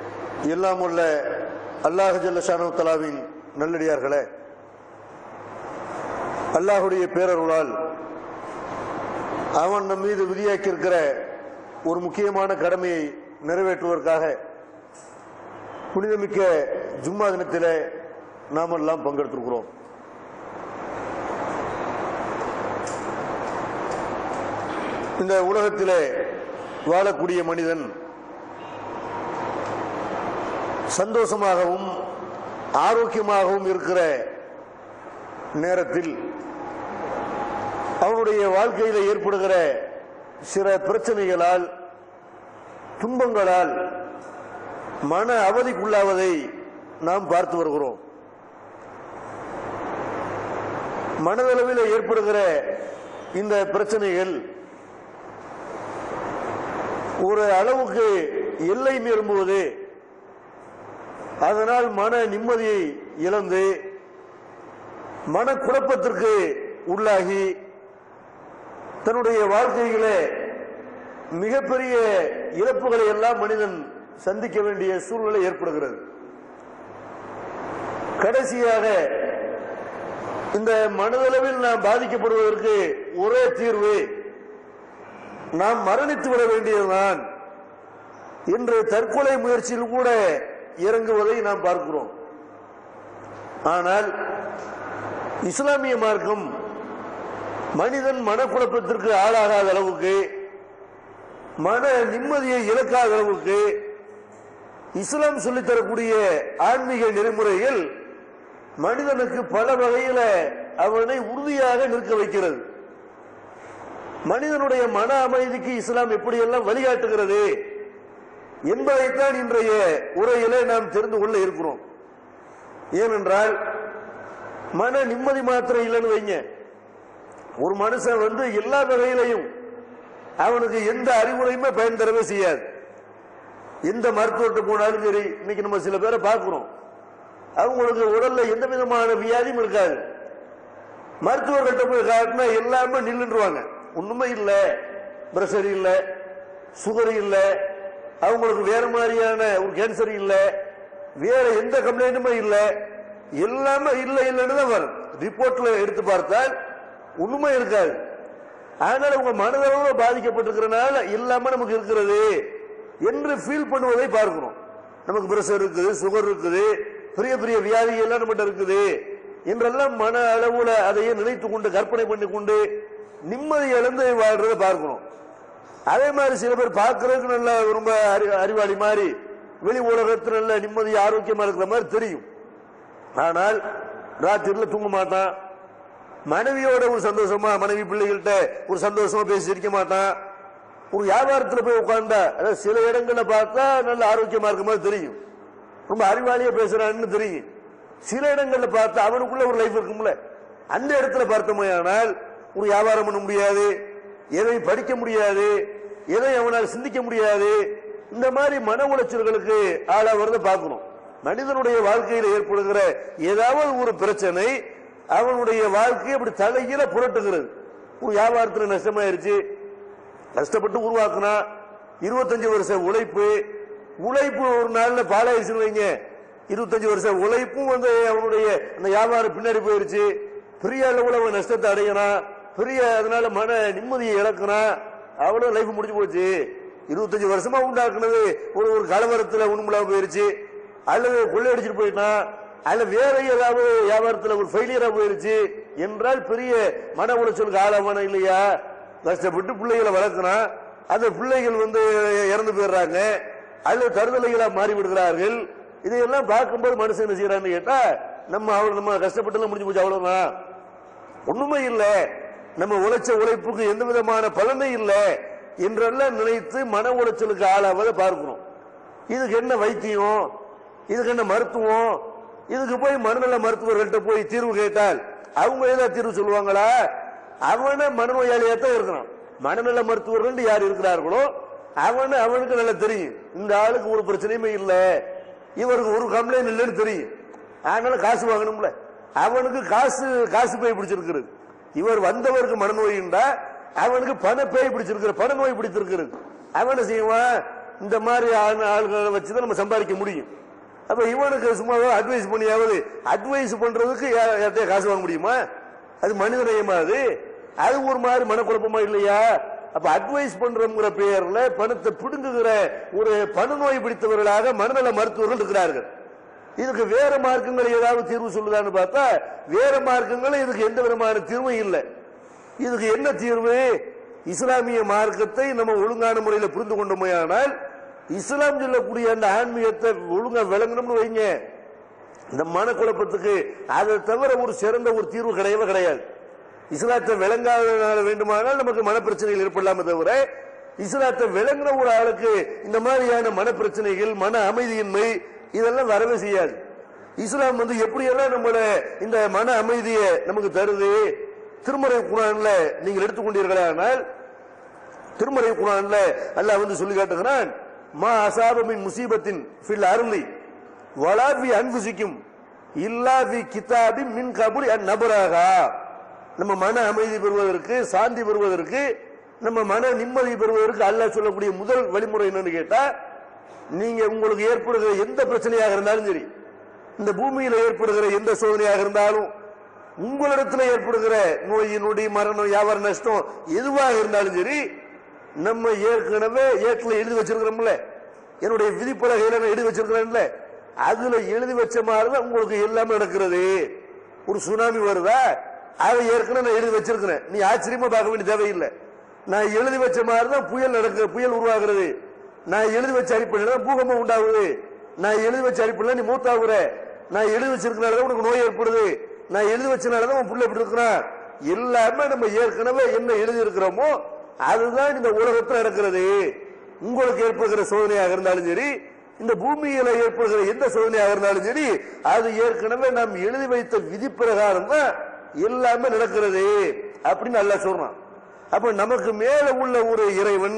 எல்லாம் உள்ள அல்லாஹ் ஜல்லஷானு தலாவின் நல்லடியார்களே அல்லாஹுடைய பேரருளால் அவன் நம் மீது விதியாக்கியிருக்கிற ஒரு முக்கியமான கடமையை நிறைவேற்றுவதற்காக புனிதமிக்க ஜும்மா தினத்திலே நாம் எல்லாம் பங்கெடுத்திருக்கிறோம் இந்த உலகத்திலே வாழக்கூடிய மனிதன் சந்தோஷமாகவும் ஆரோக்கியமாகவும் இருக்கிற நேரத்தில் அவனுடைய வாழ்க்கையில் ஏற்படுகிற சில பிரச்சனைகளால் துன்பங்களால் மன அவதிக்குள்ளாவதை நாம் பார்த்து வருகிறோம் மனதளவில் ஏற்படுகிற இந்த பிரச்சனைகள் ஒரு அளவுக்கு எல்லை மீறும்போது அதனால் மன நிம்மதியை இழந்து மனக்குழப்பத்திற்கு உள்ளாகி தன்னுடைய வாழ்க்கையிலே மிகப்பெரிய இழப்புகளை எல்லாம் மனிதன் சந்திக்க வேண்டிய சூழ்நிலை ஏற்படுகிறது கடைசியாக இந்த மனதளவில் நாம் பாதிக்கப்படுவதற்கு ஒரே தீர்வு நாம் மரணித்து விட வேண்டியதுதான் என்று தற்கொலை முயற்சியில் கூட இறங்குவதை நாம் பார்க்கிறோம் ஆனால் இஸ்லாமிய மார்க்கம் மனிதன் மனக்குழப்பத்திற்கு ஆளாகாத அளவுக்கு மன நிம்மதியை இழக்காத அளவுக்கு இஸ்லாம் சொல்லித் தரக்கூடிய ஆன்மீக நெறிமுறைகள் மனிதனுக்கு பல வகையில அவனை உறுதியாக நிற்க வைக்கிறது மனிதனுடைய மன அமைதிக்கு இஸ்லாம் எப்படியெல்லாம் வழிகாட்டுகிறது என்பதைத்தான் இன்றைய உரையிலே நாம் தெரிந்து கொள்ள இருக்கிறோம் ஏனென்றால் மன நிம்மதி மாத்திரம் இல்லைன்னு வைங்க ஒரு மனுஷன் வந்து எல்லா வகையிலையும் அவனுக்கு எந்த அறிவுரையுமே பயன் தரவே செய்யாது எந்த மருத்துவர்கிட்ட போனாலும் சரி இன்னைக்கு நம்ம சில பேரை பார்க்கிறோம் அவங்களுக்கு உடல்ல எந்த விதமான வியாதியும் இருக்காது மருத்துவர்கிட்ட போய் காட்டினா எல்லாமே நில்லுன்றுவாங்க ஒண்ணுமே இல்ல பிரஷர் இல்ல சுகர் இல்ல அவங்களுக்கு வேற மாதிரியான ஒரு கேன்சர் இல்ல வேற எந்த கம்ப்ளைண்ட்டுமே இல்ல எல்லாமே இல்ல இல்லைன்னு தான் வரும் ரிப்போர்ட்ல எடுத்து பார்த்தால் உண்மை இருக்காது அதனால உங்க மனதளவு பாதிக்கப்பட்டிருக்கிறனால இல்லாம நமக்கு இருக்கிறது என்று ஃபீல் பண்ணுவதை பார்க்கிறோம் நமக்கு பிரஷர் இருக்குது சுகர் இருக்குது பெரிய பெரிய வியாதி எல்லாம் நம்மகிட்ட இருக்குது என்றெல்லாம் மன அளவுல அதையே நினைத்து கொண்டு கற்பனை பண்ணி கொண்டு நிம்மதி இழந்து வாழ்றதை பார்க்கிறோம் அதே மாதிரி சில பேர் பார்க்கறதுக்கு நல்ல ரொம்ப அறி- அறிவாளி மாதிரி வெளி உலகத்துல நல்ல நிம்மதி ஆரோக்கியமா இருக்கிற மாதிரி தெரியும் ஆனால் ராத்திரில தூங்க மாட்டான் மனைவியோட ஒரு சந்தோஷமா மனைவி பிள்ளைகள்கிட்ட ஒரு சந்தோஷமா பேசி சிரிக்க மாட்டான் ஒரு வியாபாரத்துல போய் உட்கார்ந்தா அதாவது சில இடங்கள்ல பார்த்தா நல்ல ஆரோக்கியமா இருக்க மாதிரி தெரியும் ரொம்ப அறிவாளியா பேசுறான்னு தெரியும் சில இடங்கள்ல பார்த்தா அவனுக்குள்ள ஒரு லைஃப் இருக்கும்ல அந்த இடத்துல பார்த்தோமையானால் ஒரு வியாபாரம் பண்ண முடியாது எதையும் படிக்க முடியாது எதையும் அவனால் சிந்திக்க முடியாது இந்த மாதிரி மன உளைச்சல்களுக்கு ஆளாகிறத பார்க்கணும் மனிதனுடைய வாழ்க்கையில் ஏற்படுகிற ஏதாவது ஒரு பிரச்சனை அவனுடைய வாழ்க்கையை அப்படி தலைகீழ புரட்டுகிறது ஒரு வியாபாரத்துல நஷ்டமாயிருச்சு கஷ்டப்பட்டு உருவாக்குனா இருபத்தஞ்சு வருஷம் உழைப்பு உழைப்பு ஒரு நாள்ல பாலாயிருச்சுன்னு வைங்க இருபத்தஞ்சு வருஷம் உழைப்பும் வந்து அவனுடைய அந்த வியாபாரம் பின்னாடி போயிருச்சு பெரிய அளவுல அவன் நஷ்டத்தை அடையறான் பெரிய அதனால மன நிம்மதியை இழக்கிறான் அவ்வளவு லைஃப் முடிஞ்சு போச்சு இருபத்தஞ்சு வருஷமா உண்டாக்குனது ஒரு ஒரு கலவரத்துல உண்மையில்லாம போயிருச்சு அல்லது கொள்ளையடிச்சிட்டு போயிட்டான் அல்ல வேற ஏதாவது வியாபாரத்துல ஒரு ஃபெயிலியரா போயிருச்சு என்றால் பெரிய மன உளைச்சலுக்கு ஆளாமான இல்லையா கஷ்டப்பட்டு பிள்ளைகளை வளர்க்கிறான் அந்த பிள்ளைகள் வந்து இறந்து போயிடுறாங்க அல்லது தருதலைகளா மாறி விடுகிறார்கள் இதையெல்லாம் பார்க்கும்போது மனுஷன் என்ன செய்யறான்னு கேட்டா நம்ம அவர் நம்ம கஷ்டப்பட்டு முடிஞ்சு போச்சு அவ்வளவுதான் ஒண்ணுமே இல்ல நம்ம உழைச்ச உழைப்புக்கு எந்த விதமான பலனே இல்ல என்றெல்லாம் நினைத்து மன உளைச்சலுக்கு ஆளாவதை பார்க்கிறோம் இதுக்கு என்ன வைத்தியம் இதுக்கு என்ன மருத்துவம் இதுக்கு போய் மனநல மருத்துவர்கள்ட்ட போய் தீர்வு கேட்டால் அவங்க ஏதாவது தீர்வு சொல்லுவாங்களா அவன மனநோயாளியா தான் இருக்கிறான் மனநல மருத்துவர்கள் யார் இருக்கிறார்களோ அவன அவனுக்கு நல்லா தெரியும் இந்த ஆளுக்கு ஒரு பிரச்சனையுமே இல்ல இவருக்கு ஒரு கம்ப்ளைண்ட் இல்லைன்னு தெரியும் அதனால காசு வாங்கணும்ல அவனுக்கு காசு காசு பேய் பிடிச்சிருக்கிறது இவர் வந்தவருக்கு மனநோயின்றா அவனுக்கு பண பேய் பிடிச்சிருக்கிற பணநோய் பிடிச்சிருக்கிறது அவன் என்ன செய்வான் இந்த மாதிரி ஆள்- ஆளுகளை வச்சு தான் நம்ம சம்பாதிக்க முடியும் அப்ப இவனுக்கு சும்மாவா அட்வைஸ் பண்ணியாவது அட்வைஸ் பண்றதுக்கு யா- யார்கிட்டயா காசு வாங்க முடியுமா அது மனித நேயமா அது அது ஒரு மாதிரி மனக்குழப்பமா இல்லையா அப்ப அட்வைஸ் பண்றோங்கிற பெயர்ல பணத்தை பிடுங்குகிற ஒரு பணநோய் பிடித்தவர்களாக மனநல மருத்துவர்கள் இருக்கிறார்கள் இதுக்கு வேற மார்க்கங்கள் ஏதாவது தீர்வு சொல்லுதான்னு பார்த்தா வேற மார்க்கங்கள் இதுக்கு எந்த விதமான தீர்வும் இல்லை இதுக்கு என்ன தீர்வு இஸ்லாமிய மார்க்கத்தை நம்ம ஒழுங்கான முறையில் புரிந்து கொண்டோமையானால் இஸ்லாம் சொல்லக்கூடிய அந்த ஆன்மீகத்தை ஒழுங்கா விளங்கணும்னு வைங்க இந்த மனக்குழப்பத்துக்கு அதை தவிர ஒரு சிறந்த ஒரு தீர்வு கிடையவே கிடையாது இஸ்லாத்தை விளங்காதனால வேண்டுமானால் நமக்கு மனப்பிரச்சனைகள் ஏற்படலாமே தவிர இஸ்லாத்தை விளங்கின ஒரு ஆளுக்கு இந்த மாதிரியான மனப்பிரச்சனைகள் மன அமைதியின்மை இதெல்லாம் வரவே செய்யாது இஸ்லாம் வந்து எப்படியெல்லாம் நம்மள இந்த மன அமைதியை நமக்கு தருது திருமறை குரான்ல நீங்கள் எடுத்துக்கொண்டீர்களானால் திருமறை குரான்ல அல்லாஹ் வந்து சொல்லி காட்டுகிறான் மா அசாபமின் முசீபத்தின் ஃபில் அருளி வலாபி அன்புசிக்கும் இல்லாவி கிதாபி மின் கபுலி அன் நபராகா நம்ம மன அமைதி பெறுவதற்கு சாந்தி பெறுவதற்கு நம்ம மன நிம்மதி பெறுவதற்கு அல்லாஹ் சொல்லக்கூடிய முதல் வழிமுறை என்னன்னு கேட்டா நீங்க உங்களுக்கு ஏற்படுகிற எந்த பிரச்சனையாக இருந்தாலும் சரி இந்த பூமியில ஏற்படுகிற எந்த சோதனையாக இருந்தாலும் உங்களிடத்துல ஏற்படுகிற நோய் நொடி மரணம் வியாபார நஷ்டம் எதுவாக இருந்தாலும் சரி நம்ம ஏற்கனவே ஏட்டில் எழுதி வச்சிருக்கிறோம்ல என்னுடைய விதிப்பலகையில நான் எழுதி வச்சிருக்கிறேன்ல அதுல எழுதி வச்ச மாதிரி தான் உங்களுக்கு எல்லாமே நடக்கிறது ஒரு சுனாமி வருதா அதை ஏற்கனவே நான் எழுதி வச்சிருக்கிறேன் நீ ஆச்சரியமா பார்க்க வேண்டிய தேவையில்லை நான் எழுதி வச்ச மாதிரி தான் புயல் நடக்கு புயல் உருவாகிறது நான் எழுதி வச்ச அடிப்படையில் தான் பூகம்பம் உண்டாகுது நான் எழுதி வச்ச அடிப்படையில் நீ மூத்தாகுற நான் எழுதி வச்சிருக்கனால தான் உனக்கு நோய் ஏற்படுது நான் எழுதி வச்சனால தான் உன் புள்ள இப்படி இருக்கிறான் எல்லாமே நம்ம ஏற்கனவே என்ன எழுதி இருக்கிறோமோ அதுதான் இந்த உலகத்தில் நடக்கிறது உங்களுக்கு ஏற்படுகிற சோதனையாக இருந்தாலும் சரி இந்த பூமியில ஏற்படுகிற எந்த சோதனையாக இருந்தாலும் சரி அது ஏற்கனவே நாம் எழுதி வைத்த விதி பிரகாரம் தான் எல்லாமே நடக்கிறது அப்படின்னு நல்லா சொல்றான் அப்ப நமக்கு மேல உள்ள ஒரு இறைவன்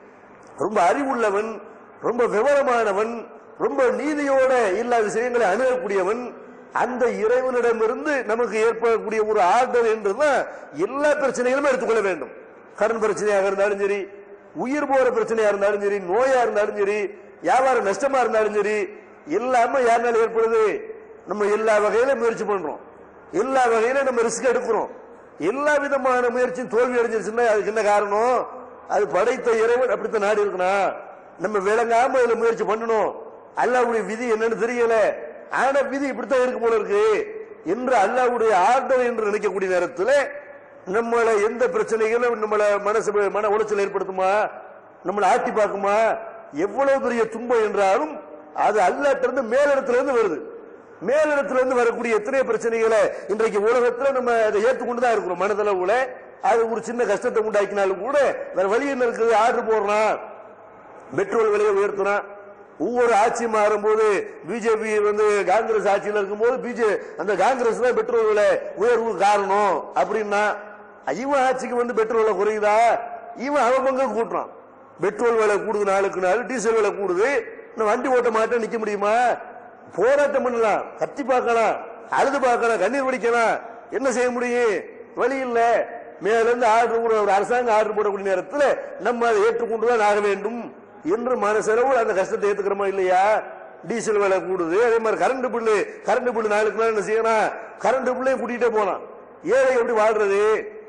ரொம்ப அறிவுள்ளவன் ரொம்ப விவரமானவன் ரொம்ப நீதியோட எல்லா விஷயங்களை அணுகக்கூடியவன் அந்த இறைவனிடமிருந்து நமக்கு ஏற்படக்கூடிய ஒரு ஆர்டர் என்றுதான் எல்லா பிரச்சனைகளும் எடுத்துக்கொள்ள வேண்டும் கடன் பிரச்சனையாக இருந்தாலும் சரி உயிர் போற பிரச்சனையா இருந்தாலும் சரி நோயா இருந்தாலும் சரி வியாபார நஷ்டமா இருந்தாலும் சரி எல்லாமே யாருனால ஏற்படுது நம்ம எல்லா வகையில முயற்சி பண்றோம் எல்லா வகையில நம்ம ரிஸ்க் எடுக்கிறோம் எல்லா விதமான முயற்சியும் தோல்வி அடைஞ்சிருச்சுன்னா அதுக்கு என்ன காரணம் அது படைத்த இறைவன் அப்படித்தான் நாடு இருக்கணும் நம்ம விளங்காம இதுல முயற்சி பண்ணணும் அல்லாவுடைய விதி என்னன்னு தெரியல ஆனா விதி இப்படித்தான் இருக்கு போல இருக்கு என்று அல்லாவுடைய ஆர்டர் என்று நினைக்கக்கூடிய நேரத்தில் நம்மள எந்த பிரச்சனைகளும் நம்மள மனசு மன உளைச்சல் ஏற்படுத்துமா நம்மளை ஆட்டி பார்க்குமா எவ்வளவு பெரிய துன்பம் என்றாலும் அது அல்லாட்ட இருந்து மேலிடத்துல இருந்து வருது மேலிடத்துல இருந்து வரக்கூடிய எத்தனை பிரச்சனைகளை இன்றைக்கு உலகத்துல நம்ம அதை ஏற்றுக்கொண்டு தான் இருக்கிறோம் மனதளவுல அது ஒரு சின்ன கஷ்டத்தை உண்டாக்கினாலும் கூட வேற வழி என்ன இருக்குது ஆர்டர் போடுறான் பெட்ரோல் விலையை உயர்த்துறான் ஒவ்வொரு ஆட்சி மாறும்போது பிஜேபி வந்து காங்கிரஸ் ஆட்சியில் இருக்கும்போது பிஜே அந்த காங்கிரஸ் தான் பெட்ரோல் விலை உயர்வு காரணம் அப்படின்னா இவன் ஆட்சிக்கு வந்து பெட்ரோல் விலை குறையுதா இவன் அவன் பங்கு கூட்டுறான் பெட்ரோல் விலை கூடுது நாளுக்கு நாள் டீசல் விலை கூடுது நான் வண்டி ஓட்ட மாட்டேன் நிக்க முடியுமா போராட்டம் பண்ணலாம் கத்தி பார்க்கலாம் அழுது பார்க்கலாம் கண்ணீர் வடிக்கலாம் என்ன செய்ய முடியும் வழி இல்ல மேல இருந்து ஆர்டர் ஒரு அரசாங்கம் ஆர்டர் போடக்கூடிய நேரத்தில் நம்ம அதை ஏற்றுக்கொண்டுதான் ஆக வேண்டும் என்று மனசெலவு அந்த கஷ்டத்தை ஏத்துக்கிறோமா இல்லையா டீசல் விலை கூடுது அதே மாதிரி கரண்ட் பில்லு கரண்ட் பில்லு நாளுக்கு நாள் என்ன செய்யணும் கரண்ட் பில்லையும் கூட்டிகிட்டே போலாம் ஏழை எப்படி வாழ்றது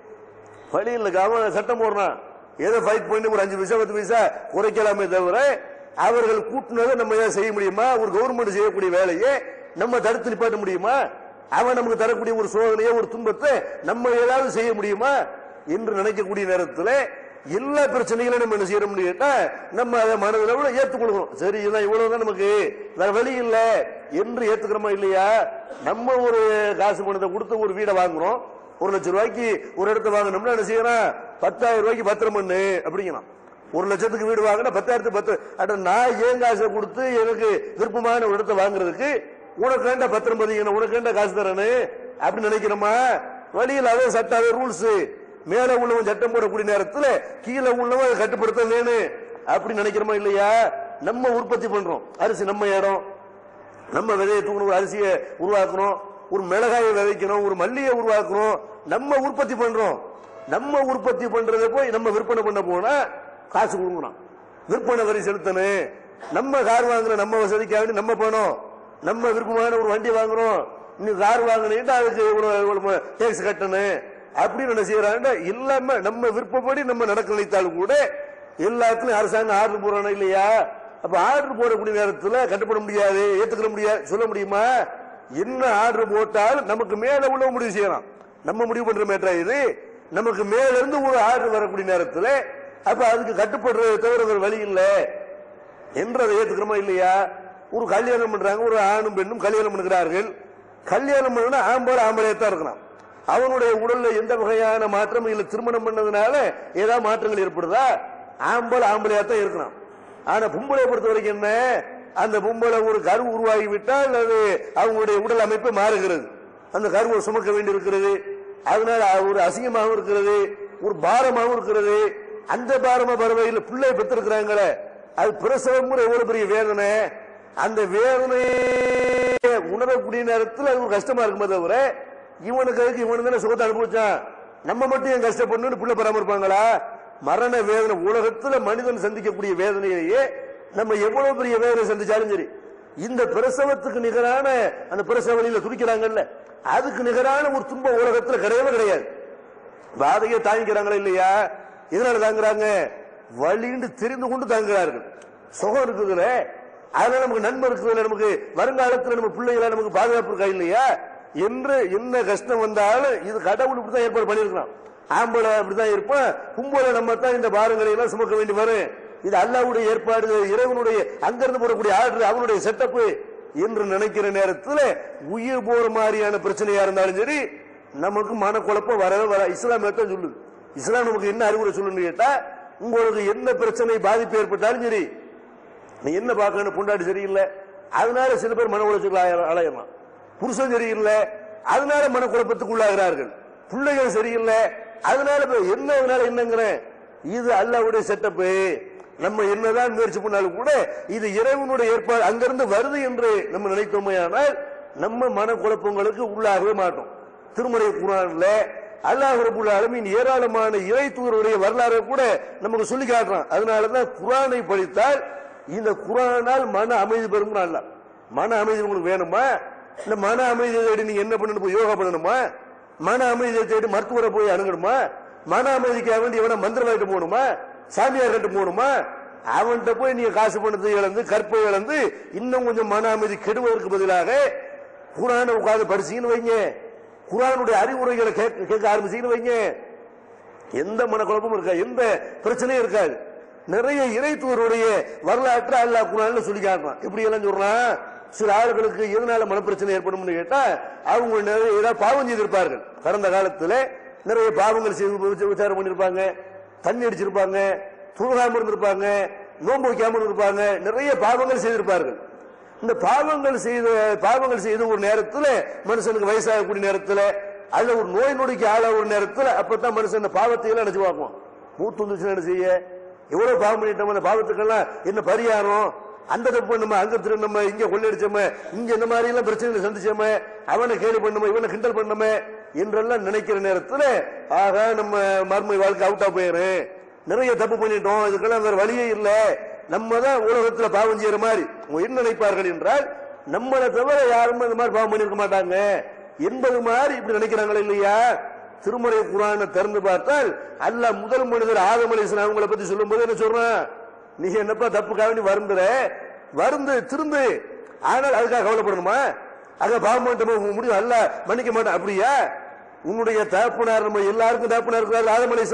வழி இல்ல அவன் சட்டம் போடுறான் ஏதோ ஃபைட் பண்ணி ஒரு அஞ்சு பைசா பத்து பைசா குறைக்கலாமே தவிர அவர்கள் கூட்டினதை நம்ம ஏதாவது செய்ய முடியுமா ஒரு கவர்மெண்ட் செய்யக்கூடிய வேலையை நம்ம தடுத்து நிப்பாட்ட முடியுமா அவன் நமக்கு தரக்கூடிய ஒரு சோதனையை ஒரு துன்பத்தை நம்ம ஏதாவது செய்ய முடியுமா என்று நினைக்கக்கூடிய நேரத்தில் எல்லா பிரச்சனைகளையும் நம்ம என்ன செய்யறோம்னு கேட்டா நம்ம அதை மனதில் ஏற்றுக்கொள்கிறோம் சரி இதான் இவ்வளவுதான் நமக்கு வேற வழி இல்ல என்று ஏத்துக்கிறோமா இல்லையா நம்ம ஒரு காசு பணத்தை கொடுத்து ஒரு வீடை வாங்குறோம் ஒரு லட்சம் ரூபாய்க்கு ஒரு இடத்த வாங்கணும்னா என்ன செய்யறான் பத்தாயிரம் ரூபாய்க்கு பத்திரம் பண்ணு அப்படிங்கிறான் ஒரு லட்சத்துக்கு வீடு வாங்கினா பத்தாயிரத்துக்கு பத்து அட நான் ஏன் காசை கொடுத்து எனக்கு விருப்பமான ஒரு இடத்த வாங்குறதுக்கு உனக்கு வேண்ட பத்திரம் பதிக்கணும் உனக்கு வேண்ட காசு தரேன்னு அப்படி நினைக்கிறோமா வழியில் அதே சட்டம் அதே ரூல்ஸ் மேல உள்ளவன் சட்டம் போடக்கூடிய நேரத்தில் கீழே உள்ளவன் அதை கட்டுப்படுத்த வேணும் அப்படி நினைக்கிறோமா இல்லையா நம்ம உற்பத்தி பண்றோம் அரிசி நம்ம இடம் நம்ம விதையை தூக்கணும் ஒரு அரிசியை உருவாக்கணும் ஒரு மிளகாயை விதைக்கணும் ஒரு மல்லியை உருவாக்கணும் நம்ம உற்பத்தி பண்றோம் நம்ம உற்பத்தி பண்றதை போய் நம்ம விற்பனை பண்ண போனா காசு கொடுக்கணும் விற்பனை வரி செலுத்தணும் நம்ம கார் வாங்குற நம்ம வசதிக்காக வேண்டி நம்ம பணம் நம்ம விருப்பமான ஒரு வண்டி வாங்குறோம் நீ கார் வாங்கினீங்கன்னா அதுக்கு இவ்வளவு டேக்ஸ் கட்டணும் அப்படின்னு என்ன செய்யறாங்க இல்லாம நம்ம விருப்பப்படி நம்ம நடக்க நினைத்தாலும் கூட எல்லாத்துலயும் அரசாங்கம் ஆர்டர் போறானே இல்லையா அப்ப ஆர்டர் போடக்கூடிய நேரத்துல கட்டுப்பட முடியாது ஏத்துக்கிற முடியாது சொல்ல முடியுமா என்ன ஆர்டர் போட்டாலும் நமக்கு மேல உள்ள முடிவு செய்யலாம் நம்ம முடிவு பண்ற மேட்டரா இது நமக்கு மேல இருந்து ஒரு ஆர்டர் வரக்கூடிய நேரத்துல அப்ப அதுக்கு கட்டுப்படுறது தவிர வேற வழி இல்லை என்றதை ஏத்துக்கிறோமா இல்லையா ஒரு கல்யாணம் பண்றாங்க ஒரு ஆணும் பெண்ணும் கல்யாணம் பண்ணுகிறார்கள் கல்யாணம் பண்ணா ஆம்பளை ஆம்பளையா தான் இருக்கணும் அவனுடைய உடல்ல எந்த வகையான மாற்றமும் இல்லை திருமணம் பண்ணதுனால ஏதாவது மாற்றங்கள் ஏற்படுதா ஆம்பளை ஆம்பளையா தான் இருக்கணும் ஆனா பொம்பளை பொறுத்த வரைக்கும் என்ன அந்த பொம்பளை ஒரு கரு உருவாகி விட்டால் அது அவங்களுடைய உடல் அமைப்பு மாறுகிறது அந்த கருவை சுமக்க வேண்டி இருக்கிறது அதனால ஒரு அசிங்கமாகவும் இருக்கிறது ஒரு பாரமாகவும் இருக்கிறது அந்த பாரமா பறவையில் பிள்ளை பெற்றிருக்கிறாங்களே அது பிரசவம் எவ்வளவு பெரிய வேதனை அந்த வேதனையை உணரக்கூடிய நேரத்தில் அது ஒரு கஷ்டமா இருக்குமே தவிர இவனுக்கு அதுக்கு இவனு தானே சுகத்தை அனுபவிச்சான் நம்ம மட்டும் ஏன் கஷ்டப்படணும்னு பிள்ளை பராமரிப்பாங்களா மரண வேதனை உலகத்துல மனிதன் சந்திக்கக்கூடிய வேதனையிலேயே நம்ம எவ்வளவு பெரிய வேதனை சந்திச்சாலும் சரி இந்த பிரசவத்துக்கு நிகரான அந்த பிரசவ வழியில துடிக்கிறாங்கல்ல அதுக்கு நிகரான ஒரு துன்பம் உலகத்துல கிடையவே கிடையாது பாதையை தாங்கிக்கிறாங்களா இல்லையா இதனால தாங்குறாங்க வழின்னு தெரிந்து கொண்டு தாங்குகிறார்கள் சுகம் இருக்குதுல அதனால நமக்கு நன்மை இருக்குதுல நமக்கு வருங்காலத்துல நம்ம பிள்ளைகள நமக்கு பாதுகாப்பு இருக்கா இல்லையா என்று என்ன கஷ்டம் வந்தாலும் இது கடவுள் இப்படிதான் ஏற்பாடு பண்ணிருக்கலாம் ஆம்பளை அப்படிதான் இருப்பான் கும்பல நம்ம தான் இந்த பாரங்களை எல்லாம் சுமக்க வேண்டி வரும் இது அல்லாவுடைய ஏற்பாடு இறைவனுடைய அங்கிருந்து போடக்கூடிய ஆர்டர் அவனுடைய செட்டப் என்று நினைக்கிற நேரத்தில் உயிர் போற மாதிரியான பிரச்சனையா இருந்தாலும் சரி நமக்கு மனக்குழப்பம் வரவே வர இஸ்லாம் தான் சொல்லுது இஸ்லாம் நமக்கு என்ன அறிவுரை சொல்லுன்னு கேட்டா உங்களுக்கு என்ன பிரச்சனை பாதிப்பு ஏற்பட்டாலும் சரி நீ என்ன பார்க்கணும் பொண்டாட்டி சரியில்லை அதனால சில பேர் மன உளைச்சல் அலையலாம் புருஷன் சரியில்லை அதனால மனக்குழப்பத்துக்கு உள்ளாகிறார்கள் பிள்ளைகள் சரியில்லை அதனால இப்ப என்ன அதனால என்னங்கிறேன் இது அல்லாவுடைய செட்டப்பு நம்ம என்னதான் முயற்சி பண்ணாலும் கூட இது இறைவனுடைய ஏற்பாடு அங்கிருந்து வருது என்று நம்ம நினைத்தோமே ஆனால் நம்ம மனக்குழப்பங்களுக்கு உள்ளாகவே மாட்டோம் திருமறை குரான்ல அல்லாஹ் ரபுல் ஆலமீன் ஏராளமான இறை தூதருடைய வரலாறு கூட நமக்கு சொல்லி காட்டுறான் அதனாலதான் குரானை படித்தால் இந்த குரானால் மன அமைதி பெறும் அல்ல மன அமைதி உங்களுக்கு வேணுமா இந்த மன அமைதியை தேடி நீங்க என்ன பண்ணணும் போய் யோகா பண்ணணுமா மன அமைதியை தேடி மருத்துவரை போய் அணுகணுமா மன அமைதிக்காக வேண்டி எவனா மந்திரவாயிட்டு போகணுமா சாமியார் கிட்ட போகணுமா அவன்கிட்ட போய் நீங்க காசு பணத்தை இழந்து கற்பை இழந்து இன்னும் கொஞ்சம் மன அமைதி கெடுவதற்கு பதிலாக குரானை உட்கார்ந்து படிச்சீங்கன்னு வைங்க குரானுடைய அறிவுரைகளை கேட்க கேட்க ஆரம்பிச்சீங்கன்னு வைங்க எந்த மனக்குழப்பமும் இருக்காது எந்த பிரச்சனையும் இருக்காது நிறைய இறைத்துவருடைய வரலாற்று அல்லாஹ் குரான்ல சொல்லி காட்டுறான் இப்படி எல்லாம் சொல்றான் சில ஆளுகளுக்கு எதனால மனப்பிரச்சனை ஏற்படும்னு கேட்டா அவங்க நிறைய ஏதாவது பாவம் செய்திருப்பார்கள் கடந்த காலத்துல நிறைய பாவங்கள் செய்து விசாரம் பண்ணிருப்பாங்க தண்ணி அடிச்சிருப்பாங்க துழுகாம இருந்திருப்பாங்க நோன்பு வைக்காம இருந்திருப்பாங்க நிறைய பாவங்கள் செய்திருப்பார்கள் இந்த பாவங்கள் செய்த பாவங்கள் செய்த ஒரு நேரத்துல மனுஷனுக்கு வயசாகக்கூடிய நேரத்துல அதுல ஒரு நோய் நொடிக்கு ஆளாக ஒரு நேரத்துல அப்பதான் மனுஷன் இந்த பாவத்தை எல்லாம் நினைச்சு பார்ப்போம் மூத்து வந்துச்சுன்னா என்ன செய்ய எவ்வளவு பாவம் பண்ணிட்டோம் அந்த பாவத்துக்கெல்லாம் என்ன பரிகாரம் அந்த தப்பு நம்ம அங்க திருநம்ம இங்க கொள்ளடிச்சோம இங்க இந்த மாதிரி எல்லாம் பிரச்சனைகளை சந்திச்சோம அவனை கேலி பண்ணுமோ இவனை கிண்டல் பண்ணுமே என்றெல்லாம் நினைக்கிற நேரத்துல ஆக நம்ம மர்மை வாழ்க்கை அவுட்டா போயிரும் நிறைய தப்பு பண்ணிட்டோம் இதுக்கெல்லாம் வேற வழியே இல்ல நம்ம தான் உலகத்துல பாவம் செய்யற மாதிரி அவங்க என்ன நினைப்பார்கள் என்றால் நம்மளை தவிர யாரும் இந்த மாதிரி பாவம் பண்ணிருக்க மாட்டாங்க என்பது மாதிரி இப்படி நினைக்கிறாங்களா இல்லையா திருமறை குரானை திறந்து பார்த்தால் அல்லாஹ் முதல் மனிதர் ஆதம் அலி அவங்கள பத்தி சொல்லும்போது என்ன சொல்றான் நீ என்னப்பா தப்புக்காக வேண்டி வருந்துற வருந்து திருந்து ஆனால் அதுக்காக கவலைப்படணுமா அங்க பாவம் பண்ணிட்டு முடியும் அல்ல மன்னிக்க மாட்டேன் அப்படியா உன்னுடைய தகப்பனார் நம்ம எல்லாருக்கும் தகப்பனார் இருக்கிறார் ஆதம் அலி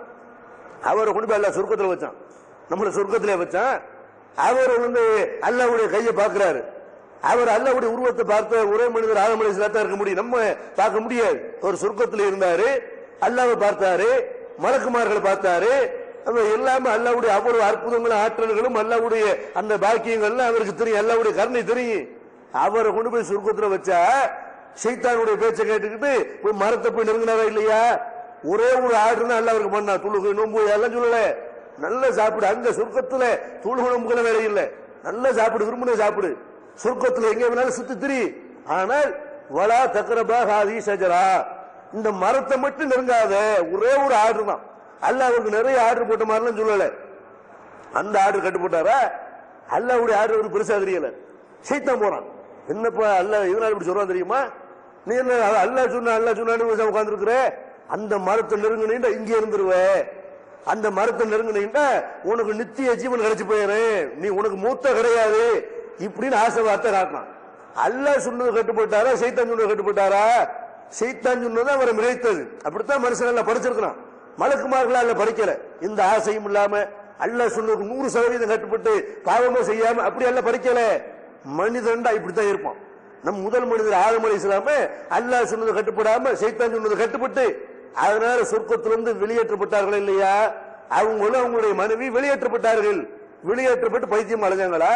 அவரை கொண்டு போய் அல்ல சொர்க்கத்தில் வச்சான் நம்மள சொர்க்கத்திலே வச்சான் அவர் வந்து அல்லாவுடைய கையை பார்க்கிறாரு அவர் அல்லாவுடைய உருவத்தை பார்த்த ஒரே மனிதர் ஆதம் அலி தான் இருக்க முடியும் நம்ம பார்க்க முடியாது ஒரு சொர்க்கத்தில் இருந்தாரு அல்லாவை பார்த்தாரு மலக்குமார்களை பார்த்தாரு அவன் எல்லாமே அல்லாவுடைய அவ்வளவு அற்புதங்களும் ஆற்றல்களும் அல்லாவுடைய அந்த பாக்கியங்கள்லாம் அவருக்கு தெரியும் அல்லாவுடைய கருணை தெரியும் அவரை கொண்டு போய் சொர்க்கத்துல வச்சா சைத்தானுடைய பேச்சை கேட்டுக்கிட்டு போய் மரத்தை போய் நெருங்கினாரா இல்லையா ஒரே ஒரு ஆர்டர் அல்ல அவருக்கு பண்ணா துளுகு நோம்பு எல்லாம் சொல்லல நல்ல சாப்பிடு அங்க சொர்க்கத்துல துளுகு நோம்புகளை வேலை இல்லை நல்ல சாப்பிடு விரும்பின சாப்பிடு சொர்க்கத்துல எங்க வேணாலும் சுத்தி திரி ஆனால் வலா தக்கரபா ஹாதி சஜரா இந்த மரத்தை மட்டும் நெருங்காத ஒரே ஒரு ஆர்டர் தான் அல்ல அவருக்கு நிறைய ஆர்டர் போட்ட மாதிரிலாம் சொல்லல அந்த ஆர்டர் கட்டுப்பட்டாரா அல்லாவுடைய ஆர்டர் ஒரு பெருசா தெரியல சைத்தான் போறான் என்னப்பா அல்ல இதனால இப்படி சொல்றான் தெரியுமா நீ என்ன அல்லா சொன்ன அல்லா சொன்னான்னு உட்கார்ந்து அந்த மரத்தை நெருங்கினா இங்கே இருந்துருவ அந்த மரத்தை நெருங்கினா உனக்கு நித்திய ஜீவன் கிடைச்சு போயிரு நீ உனக்கு மூத்த கிடையாது இப்படின்னு ஆசை வார்த்தை காட்டினான் அல்லாஹ் சொன்னது கட்டுப்பட்டாரா சைத்தான் சொன்னது கட்டுப்பட்டாரா சைத்தான் சொன்னது அவரை மிகைத்தது அப்படித்தான் மனுஷன் எல்லாம் படிச்சிருக்கிறான் மலக்குமார்களா அல்ல படிக்கல இந்த ஆசையும் இல்லாம அல்லாஹ் சொன்னதுக்கு நூறு சதவீதம் கட்டுப்பட்டு பாவமே செய்யாம அப்படி எல்லாம் படிக்கல மனிதன்டா இப்படித்தான் இருப்பான் நம் முதல் மனிதர் ஆதம் அலி இஸ்லாம அல்லாஹ் சொன்னது கட்டுப்படாம சைத்தான் சொன்னது கட்டுப்பட்டு அதனால சொர்க்கத்திலிருந்து வெளியேற்றப்பட்டார்கள் இல்லையா அவங்களும் அவங்களுடைய மனைவி வெளியேற்றப்பட்டார்கள் வெளியேற்றப்பட்டு பைத்தியம் அடைஞ்சாங்களா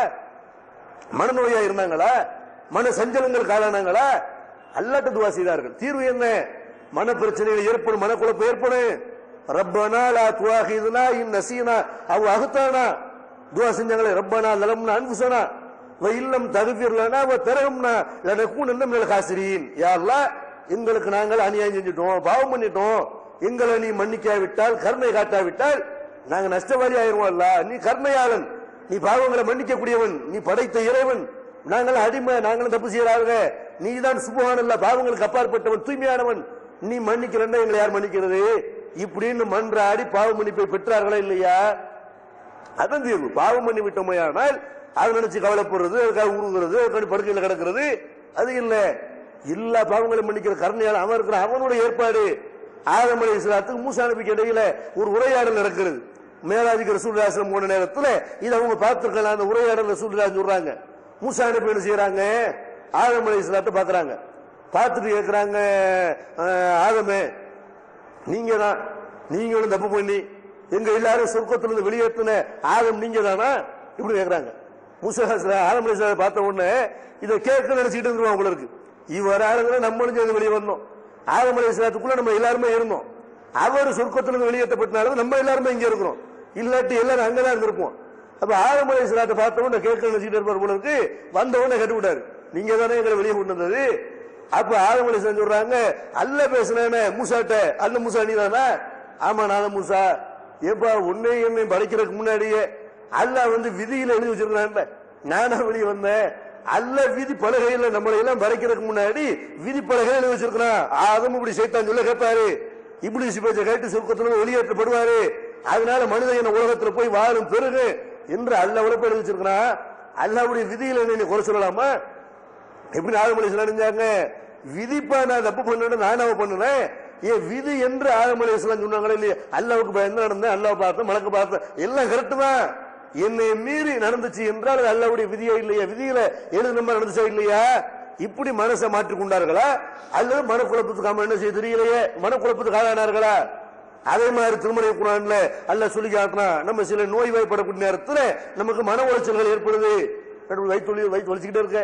மனநோயா இருந்தாங்களா மன சஞ்சலங்கள் காலானாங்களா அல்லாட்ட துவா செய்தார்கள் தீர்வு என்ன மன பிரச்சனைகள் ஏற்படும் மனக்குழப்பம் ஏற்படும் ரப்பனா லா துவாஹிதுனா இன் நசீனா அவ் அகுத்தானா துவா செஞ்சாங்களே ரப்பனா லலம்னா அன்புசனா வ இல்லம் தகுஃபிர்லனா வ தரஹம்னா லனகூனன்ன மினல் காசிரீன் யா அல்லாஹ் எங்களுக்கு நாங்கள் அநியாயம் செஞ்சிட்டோம் பாவம் பண்ணிட்டோம் எங்களை நீ மன்னிக்காவிட்டால் கருணை காட்டாவிட்டால் நாங்க நஷ்டவாதி ஆயிருவோம் அல்ல நீ கருணையாளன் நீ பாவங்களை மன்னிக்கக்கூடியவன் நீ படைத்த இறைவன் நாங்கள் அடிமை நாங்களும் தப்பு செய்யறாங்க நீ தான் சுபகான் அல்ல பாவங்களுக்கு அப்பாற்பட்டவன் தூய்மையானவன் நீ மன்னிக்கிறன்னா எங்களை யார் மன்னிக்கிறது இப்படின்னு மன்றாடி பாவ மன்னிப்பை பெற்றார்களா இல்லையா அதான் தீர்வு பாவம் பண்ணி விட்டோமையானால் அதை நினைச்சு கவலைப்படுறது அதுக்காக உருகுறது அதுக்காக படுக்கையில் கிடக்கிறது அது இல்ல எல்லா பாவங்களையும் மன்னிக்கிற கருணையால் அவன் இருக்கிற அவனுடைய ஏற்பாடு ஆதம் அலி இஸ்லாத்துக்கு மூசா நபிக்கு இடையில ஒரு உரையாடல் நடக்கிறது மேலாதிக்க ரசூல்லாசலம் போன நேரத்துல இது அவங்க பார்த்திருக்கலாம் அந்த உரையாடல் ரசூல்லா சொல்றாங்க மூசா நபி என்ன செய்யறாங்க ஆதம் அலி இஸ்லாத்தை பாக்குறாங்க பார்த்துட்டு கேட்கிறாங்க அஹ், ஆதமே நீங்க தான் நீங்களும் தப்பு பண்ணி எங்க எல்லாரும் சொர்க்கத்திலிருந்து வெளியேற்றின ஆதம் நீங்க தானா இப்படி கேக்குறாங்க முசஹாஸ்ல ஆதம் அலிஸ்லாத்தை பார்த்த உடனே இதை கேட்க நினைச்சிட்டு இருந்துருவோம் உங்களுக்கு இவர் ஆளுங்க நம்மளும் சேர்ந்து வெளியே வந்தோம் ஆதம் அலிஸ்லாத்துக்குள்ள நம்ம எல்லாருமே இருந்தோம் அவர் சொர்க்கத்திலிருந்து வெளியேற்றப்பட்டனால நம்ம எல்லாருமே இங்க இருக்கிறோம் இல்லாட்டி எல்லாரும் அங்கதான் இருந்திருப்போம் அப்ப ஆதம் அலிஸ்லாத்தை பார்த்த உடனே கேட்க நினைச்சிட்டு இருப்பார் போல இருக்கு வந்த உடனே கட்டு விட்டாரு நீங்க தானே எங்களை வெளியே கொண்டு வந்தது அப்ப ஆதம் அலிஸ்லாம் சொல்றாங்க அல்ல பேசுனேனே மூசாட்ட அல்ல மூசா நீ தானே ஆமா நான் மூசா ஏப்பா உன்னை என்னை படைக்கிறதுக்கு முன்னாடியே அல்லாஹ் வந்து விதியில எழுதி வச்சிருக்கான்ல நானா வெளியே வந்தேன் அல்ல விதி பலகையில நம்மளை எல்லாம் படைக்கிறதுக்கு முன்னாடி விதி பலகையில எழுதி வச்சிருக்கான் ஆதம் இப்படி சைத்தான் சொல்ல கேட்பாரு இப்படி பேச்ச கேட்டு சுருக்கத்துல வெளியேற்றப்படுவாரு அதனால மனித இன உலகத்துல போய் வாழும் பெருகு என்று அல்ல உழைப்பு எழுதி வச்சிருக்கான் அல்லாவுடைய விதியில என்ன குறை சொல்லலாமா எப்படி ஆதமலை செஞ்சாங்க விதிப்பா நான் தப்பு பண்ணேன் நானாவ பண்ணுனேன் ஏன் விதி என்று ஆதமலை சொன்னாங்களே இல்லையா அல்லாவுக்கு பயந்து நடந்தேன் அல்லாவை பார்த்தேன் மலக்கு பார்த்தேன் எல்லாம் கரெக்ட் தான் என்னை மீறி நடந்துச்சு என்றால் அது அல்லாவுடைய விதியே இல்லையா விதியில எழுது நம்ம நடந்துச்சா இல்லையா இப்படி மனசை மாற்றிக் கொண்டார்களா அல்லது மனக்குழப்பத்துக்கு அவன் என்ன செய்ய தெரியலையே மனக்குழப்பத்துக்கு ஆளானார்களா அதே மாதிரி திருமலை குரான்ல அல்ல சொல்லி காட்டினா நம்ம சில நோய் வாய்ப்படக்கூடிய நேரத்துல நமக்கு மன உளைச்சல்கள் ஏற்படுது வயிற்று வலி வயிற்று வலிச்சுக்கிட்டே இருக்க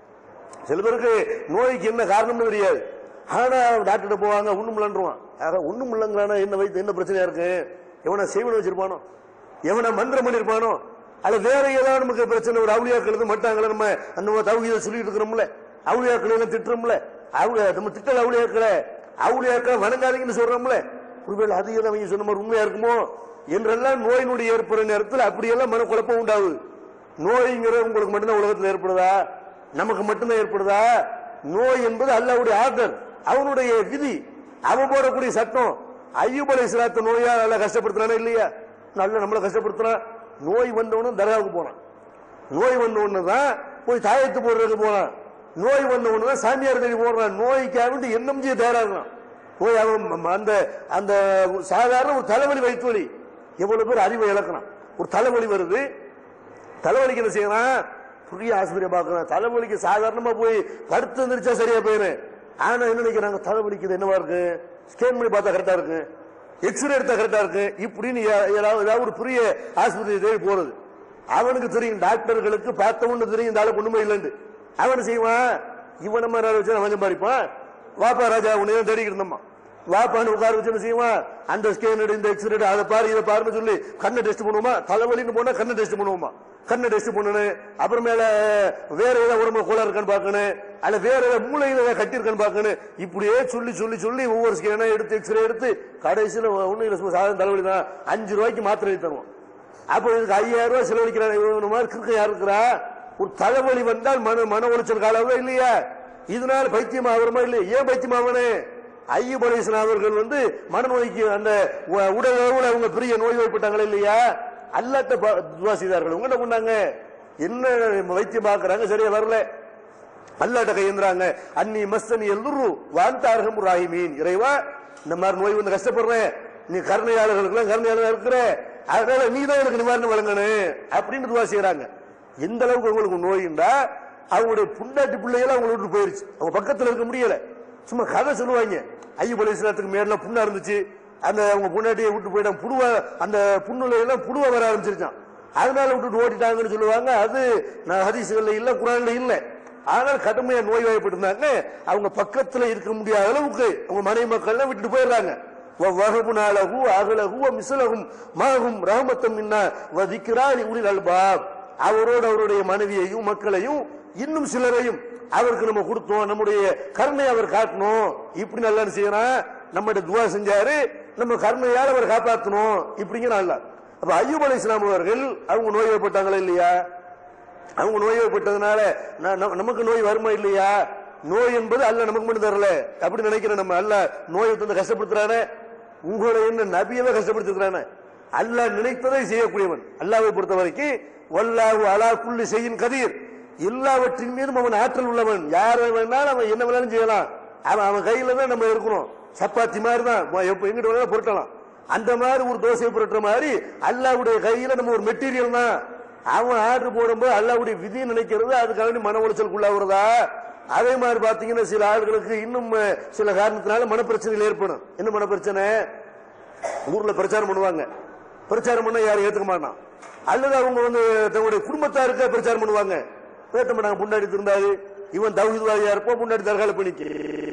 சில பேருக்கு நோய்க்கு என்ன காரணம்னு தெரியாது ஆனா டாக்டர் போவாங்க ஒண்ணும் இல்லைன்றான் ஆக ஒண்ணும் இல்லைங்கிறானா என்ன வயிற்று என்ன பிரச்சனையா இருக்கு எவனா செய்வன வச்சிருப்பானோ எவனா மந்திரம் பண்ணிருப்பானோ அல்ல வேற ஏதாவது நமக்கு பிரச்சனை ஒரு அவுளியாக்கள் இருந்து மட்டாங்களே நம்ம அந்த தகுதியை சொல்லிட்டு இருக்கிறோம்ல அவுளியாக்கள் எல்லாம் திட்டுறோம்ல அவங்க நம்ம திட்டல அவுளியாக்களை அவுளியாக்களை வணங்காதீங்கன்னு சொல்றோம்ல ஒருவேளை அது ஏதோ அவங்க சொன்ன மாதிரி உண்மையா இருக்குமோ என்றெல்லாம் நோய் நொடி ஏற்படுற நேரத்தில் அப்படியெல்லாம் மனக்குழப்பம் உண்டாகுது நோய்ங்கிறது உங்களுக்கு மட்டும்தான் உலகத்தில் ஏற்படுதா நமக்கு மட்டும்தான் ஏற்படுதா நோய் என்பது அல்லாவுடைய ஆர்டர் அவனுடைய விதி அவன் போடக்கூடிய சட்டம் ஐயூப் அலை சிலாத்த நோயா நல்லா கஷ்டப்படுத்துறானா இல்லையா நல்லா நம்மளை கஷ்டப்படுத்துறான் நோய் வந்தவனும் தர்காவுக்கு போனான் நோய் வந்த உடனே தான் போய் தாயத்து போடுறதுக்கு போனான் நோய் வந்த உடனே தான் சாமியார் தேடி போடுறான் நோய்க்காக வேண்டி எண்ணம் செய்ய தயாராகிறான் நோய் அவன் ம- அந்த அந்த சாதாரண ஒரு தலைவலி வயிற்று வலி எவ்வளவு பேர் அறிவை இழக்கிறான் ஒரு தலைவலி வருது தலைவலிக்கு என்ன செய்யறான் புதிய ஆஸ்பத்திரியை பார்க்கறான் தலைவலிக்கு சாதாரணமா போய் படுத்து எந்திரிச்சா சரியா போயிடும் ஆனா என்ன நினைக்கிறாங்க தலைவலிக்குது என்னவா இருக்கு ஸ்கேன் பண்ணி பார்த்தா கரெக்டா இருக்கு எக்ஸ்ரே எடுத்தா கரெக்டா இருக்கு இப்படின்னு ஏ- ஏதாவது ஏதாவது ஒரு பெரிய ஆஸ்பத்திரி தேடி போறது அவனுக்கு தெரியும் டாக்டர்களுக்கு பார்த்தவனு தெரியும் இந்த ஆளுக்கு ஒண்ணுமே இல்லைன்னு அவன் செய்வான் இவன் மாதிரி ஆளை வச்சு அவன் சம்பாதிப்பான் வாப்பா ராஜா உன்னை தேடிக்கிட்டு இருந்தம்மா வாப்பான்னு உட்கார வச்சு என்ன செய்வான் அந்த ஸ்கேன் எடு இந்த எக்ஸ்ரே எடு அதை பாரு இதை பாருன்னு சொல்லி கண்ணை டெஸ்ட் பண்ணுவோமா தலைவலின்னு போனா கண்ணை டெஸ்ட் பண்ணுவோமா கண்ணை டெஸ்ட் பண்ணணும் அப்புறமேல வேற ஏதாவது உடம்புல கோளம் இருக்கான்னு பார்க்கணும் அல்ல வேற ஏதாவது மூளையில ஏதாவது கட்டி இருக்கான்னு பார்க்கணும் இப்படியே சொல்லி சொல்லி சொல்லி ஒவ்வொரு ஸ்கேனை எடுத்து எக்ஸ்ரே எடுத்து கடைசியில் ஒன்றும் இல்லை சும்மா சாதாரண தலைவலி தான் அஞ்சு ரூபாய்க்கு மாத்திரை எழுதி தருவோம் அப்ப இதுக்கு ஐயாயிரம் ரூபாய் செலவழிக்கிறான் இவன் மாதிரி கிறுக்க யார் இருக்கிறா ஒரு தலைவலி வந்தால் மன மன உளைச்சல் காலவே இல்லையா இதனால பைத்தியம் ஆகுறமா இல்லையா ஏன் பைத்தியம் ஆவனே ஐயப் அலிஸ்லாம் அவர்கள் வந்து மனநோய்க்கு அந்த உ- உடல் அளவுல அவங்க பெரிய நோய் வைப்பட்டாங்களா இல்லையா அல்லாட்ட ப- துவா செய்தார்கள் உங்க என்ன பண்ணாங்க என்ன வைத்தியம் பார்க்கறாங்க சரியா வரல அல்லாட்ட கையேந்துறாங்க அன்னி மஸ்தனி எல்லுரு வாந்தார்கம் ராஹிமீன் இறைவா இந்த மாதிரி நோய் வந்து கஷ்டப்படுறேன் நீ கருணையாளர்களுக்கு கருணையாளர் இருக்கிற அதனால நீ தான் எனக்கு நிவாரணம் வழங்கணும் அப்படின்னு துவா செய்யறாங்க எந்த அளவுக்கு உங்களுக்கு நோயின்றா அவங்களுடைய புண்டாட்டி பிள்ளைகள் அவங்களை விட்டு போயிருச்சு அவங்க பக்கத்துல இருக்க முடியல சும்மா கதை சொல்லுவாங்க ஐயப் அலிஸ்லாத்துக்கு மேல புண்ணா இருந்துச்சு அந்த அவங்க பொண்டாட்டியை விட்டு போயிட்டாங்க புடுவ அந்த புண்ணுல எல்லாம் புடுவ வர ஆரம்பிச்சிருச்சான் அதனால விட்டுட்டு ஓடிட்டாங்கன்னு சொல்லுவாங்க அது நான் ஹதீசுகள்ல இல்ல குரான்ல இல்ல ஆனால் கடுமையா நோய் வாய்ப்பட்டிருந்தாங்க அவங்க பக்கத்துல இருக்க முடியாத அளவுக்கு அவங்க மனைவி மக்கள் விட்டுட்டு போயிடுறாங்க வகுனாலகு அகலகு மிசலகும் மாகும் ரஹமத்தம் மின்னா வதிக்கிறாரி உளில் அல்பாப் அவரோடு அவருடைய மனைவியையும் மக்களையும் இன்னும் சிலரையும் அவருக்கு நம்ம கொடுத்தோம் நம்முடைய கருணை அவர் காட்டணும் இப்படி நல்லா செய்யறான் நம்மகிட்ட துவா செஞ்சாரு நம்ம கருணையால் அவர் காப்பாற்றணும் இப்படிங்கிற அல்ல அப்ப ஐயூப் அலி இஸ்லாம் அவர்கள் அவங்க நோய்வாய்ப்பட்டாங்களா இல்லையா அவங்க நோய்வாய்ப்பட்டதுனால ந- ந- நமக்கு நோய் வருமா இல்லையா நோய் என்பது அல்ல நமக்கு மட்டும் தரல அப்படி நினைக்கிறேன் நம்ம அல்ல நோயை தந்து கஷ்டப்படுத்துறானே உங்களை என்ன நபியவே கஷ்டப்படுத்துறானே அல்லாஹ் நினைத்ததை செய்யக்கூடியவன் அல்லாவை பொறுத்த வரைக்கும் வல்லாஹு அலா குல்லி செய்யின் கதீர் எல்லாவற்றின் மீதும் அவன் ஆற்றல் உள்ளவன் யார் வேணாலும் அவன் என்ன வேணாலும் செய்யலாம் அவன் அவன் கையில தான் நம்ம இருக்கணும் சப்பாத்தி மாதிரி தான் எப்ப எங்கிட்ட வேணாலும் புரட்டலாம் அந்த மாதிரி ஒரு தோசையை புரட்டுற மாதிரி அல்லாவுடைய கையில நம்ம ஒரு மெட்டீரியல் தான் அவன் ஆர்டர் போடும்போது அல்லாவுடைய விதியை நினைக்கிறது அதுக்காக வேண்டி மன உளைச்சலுக்குள்ளாகிறதா அதே மாதிரி பாத்தீங்கன்னா சில ஆளுகளுக்கு இன்னும் அஹ், சில காரணத்தினால மனப்பிரச்சனைகள் ஏற்படும் என்ன மனப்பிரச்சனை ஊர்ல பிரச்சாரம் பண்ணுவாங்க பிரச்சாரம் பண்ண யாரும் ஏத்துக்க மாட்டான் அல்லது அவங்க வந்து தங்களுடைய குடும்பத்தாருக்க பிரச்சாரம் பண்ணுவாங்க பேட்ட மாட்டாங்க புண்டாடி திருந்தாது இவன் தௌஹித்வாதியா இருப்போம் புண்டாடி தர்கால பண்ணிக்கு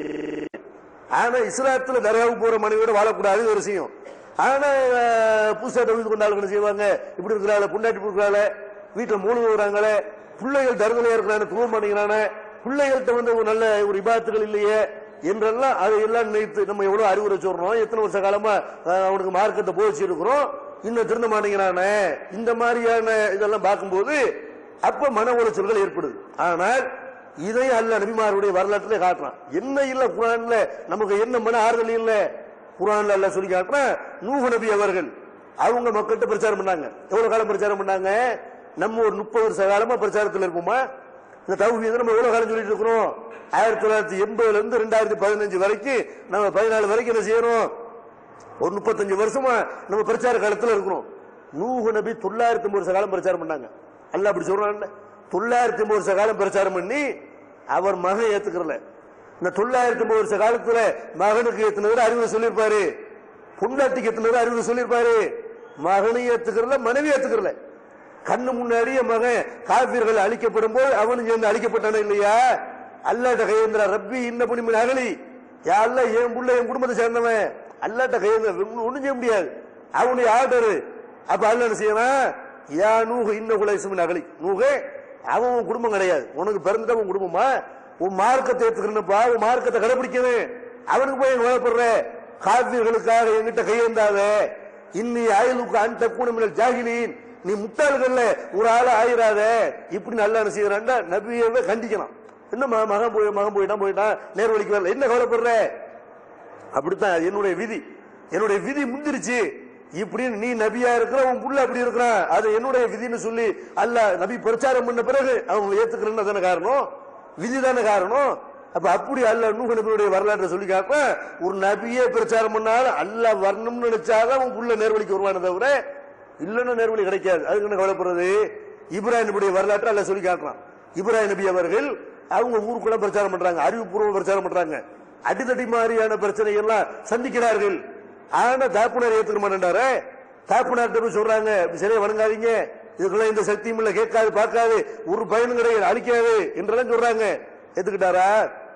ஆனா இஸ்லாத்துல தர்காவுக்கு போற மனைவியோட வாழக்கூடாது இது ஒரு விஷயம் ஆனா அஹ், புதுசா தவிர்த்து கொண்டாளுங்க செய்வாங்க இப்படி இருக்கிறாள் புண்டாட்டி இருக்கிறாள் வீட்டுல மூணு வராங்களே பிள்ளைகள் தருதலையா இருக்கிறான்னு துவம் பண்ணிக்கிறானே பிள்ளைகள்கிட்ட வந்து ஒரு நல்ல ஒரு இபாத்துகள் இல்லையே என்றெல்லாம் அதையெல்லாம் நினைத்து நம்ம எவ்வளவு அறிவுரை சொல்றோம் எத்தனை வருஷ காலமா அஹ், அவனுக்கு மார்க்கத்தை போச்சு இருக்கிறோம் இன்னும் திருந்த மாட்டேங்கிறானே இந்த மாதிரியான இதெல்லாம் பார்க்கும்போது அப்ப மன உளைச்சல்கள் ஏற்படுது ஆனால் இதை அல்ல நபிமாருடைய வரலாற்றிலே காட்டுறான் என்ன இல்ல குரான்ல நமக்கு என்ன மன ஆறுதல் இல்ல குரான்ல அல்ல சொல்லி காட்டுறான் நூஹ் நபி அவர்கள் அவங்க மக்கள்கிட்ட பிரச்சாரம் பண்ணாங்க எவ்வளவு காலம் பிரச்சாரம் பண்ணாங்க நம்ம ஒரு முப்பது வருஷ காலமா பிரச்சாரத்தில் இருப்போமா இந்த தௌஹீதை நம்ம எவ்வளவு காலம் சொல்லிட்டு இருக்கிறோம் ஆயிரத்தி தொள்ளாயிரத்தி எண்பதுல இருந்து ரெண்டாயிரத்தி பதினஞ்சு வரைக்கும் நம்ம பதினாலு வரைக்கும் என்ன செய்யறோம் ஒரு முப்பத்தஞ்சு வருஷமா நம்ம பிரச்சார காலத்துல இருக்கிறோம் நூஹு நபி தொள்ளாயிரத்தி ஐம்பது வருஷ காலம் பிரச்சாரம் பண்ணாங்க அல்ல அப்படி சொல்றான்ல தொள்ளாயிரத்தி ஐம்பது வருஷ காலம் பிரச்சாரம் பண்ணி அவர் மகன் ஏத்துக்கிறல இந்த தொள்ளாயிரத்தி ஐம்பது வருஷ காலத்துல மகனுக்கு ஏத்துனவர் அறிவுரை சொல்லியிருப்பாரு பொண்டாட்டிக்கு ஏத்துனவர் அறிவுரை சொல்லியிருப்பாரு மகனை ஏத்துக்கிறல மனைவி ஏத்துக்கிறல கண்ணு முன்னாடியே மகன் காபீர்கள் அழிக்கப்படும் போது அவனும் சேர்ந்து அழிக்கப்பட்டானே இல்லையா அல்லாட்ட கையேந்திரா ரப்பி இன்ன புனிமின் அகலி யாரெல்லாம் என் புள்ள என் குடும்பத்தை சேர்ந்தவன் அல்லாட்ட கையேந்திர ஒண்ணும் செய்ய முடியாது அவனுடைய ஆர்டரு அப்ப அல்ல என்ன செய்யறான் யா நூகு இன்ன குலைசுமின் அகலி நூகே அவன் உன் குடும்பம் கிடையாது உனக்கு பிறந்துட்ட உன் குடும்பமா உன் மார்க்கத்தை ஏத்துக்கிறப்பா உன் மார்க்கத்தை கடைபிடிக்கணும் அவனுக்கு போய் கோவப்படுற காவிர்களுக்காக என்கிட்ட கையேந்தாத இன்னி ஆயுளுக்கு அன் தக்குணமினல் ஜாகிலீன் நீ முட்டாள்கள்ல ஒரு ஆள ஆயிராத இப்படி நல்லா என்ன செய்யறான்டா நபியவே கண்டிக்கணும் என்ன ம- மகன் போய் மகன் போயிட்டான் போயிட்டான் நேர்வழிக்கு வரல என்ன கவலைப்படுற அப்படித்தான் அது என்னுடைய விதி என்னுடைய விதி முந்திருச்சு இப்படின்னு நீ நபியா இருக்கிற உன் புள்ள அப்படி இருக்கிறான் அது என்னுடைய விதின்னு சொல்லி அல்ல நபி பிரச்சாரம் பண்ண பிறகு அவங்க ஏத்துக்கிறேன்னு தானே காரணம் விதி தானே காரணம் அப்ப அப்படி அல்ல நூக நபியுடைய வரலாற்றை சொல்லி காப்ப ஒரு நபியே பிரச்சாரம் பண்ணாலும் அல்ல வரணும்னு நினைச்சாதான் உன் புள்ள நேர்வழிக்கு வருவானே தவிர இல்லைன்னா நேர்வழி கிடைக்காது அதுக்கு என்ன கவலைப்படுறது இப்ராஹிம் நபியுடைய வரலாற்றை அல்ல சொல்லி காட்டுறான் இப்ராஹிம் நபி அவர்கள் அவங்க ஊருக்குள்ள பிரச்சாரம் பண்றாங்க அறிவுபூர்வ பிரச்சாரம் பண்றாங்க அடித்தடி மாதிரியான பிரச்சனை எல்லாம் சந்திக்கிறார்கள் ஆனா தாப்புனார் ஏத்துக்க மாட்டேன்டாரு தாப்புனார்ட்ட போய் சொல்றாங்க இப்படி சரியா வணங்காதீங்க இதுக்கெல்லாம் இந்த சக்தியும் இல்ல கேட்காது பார்க்காது ஒரு பயனும் கிடையாது அழிக்காது என்றெல்லாம் சொல்றாங்க ஏத்துக்கிட்டாரா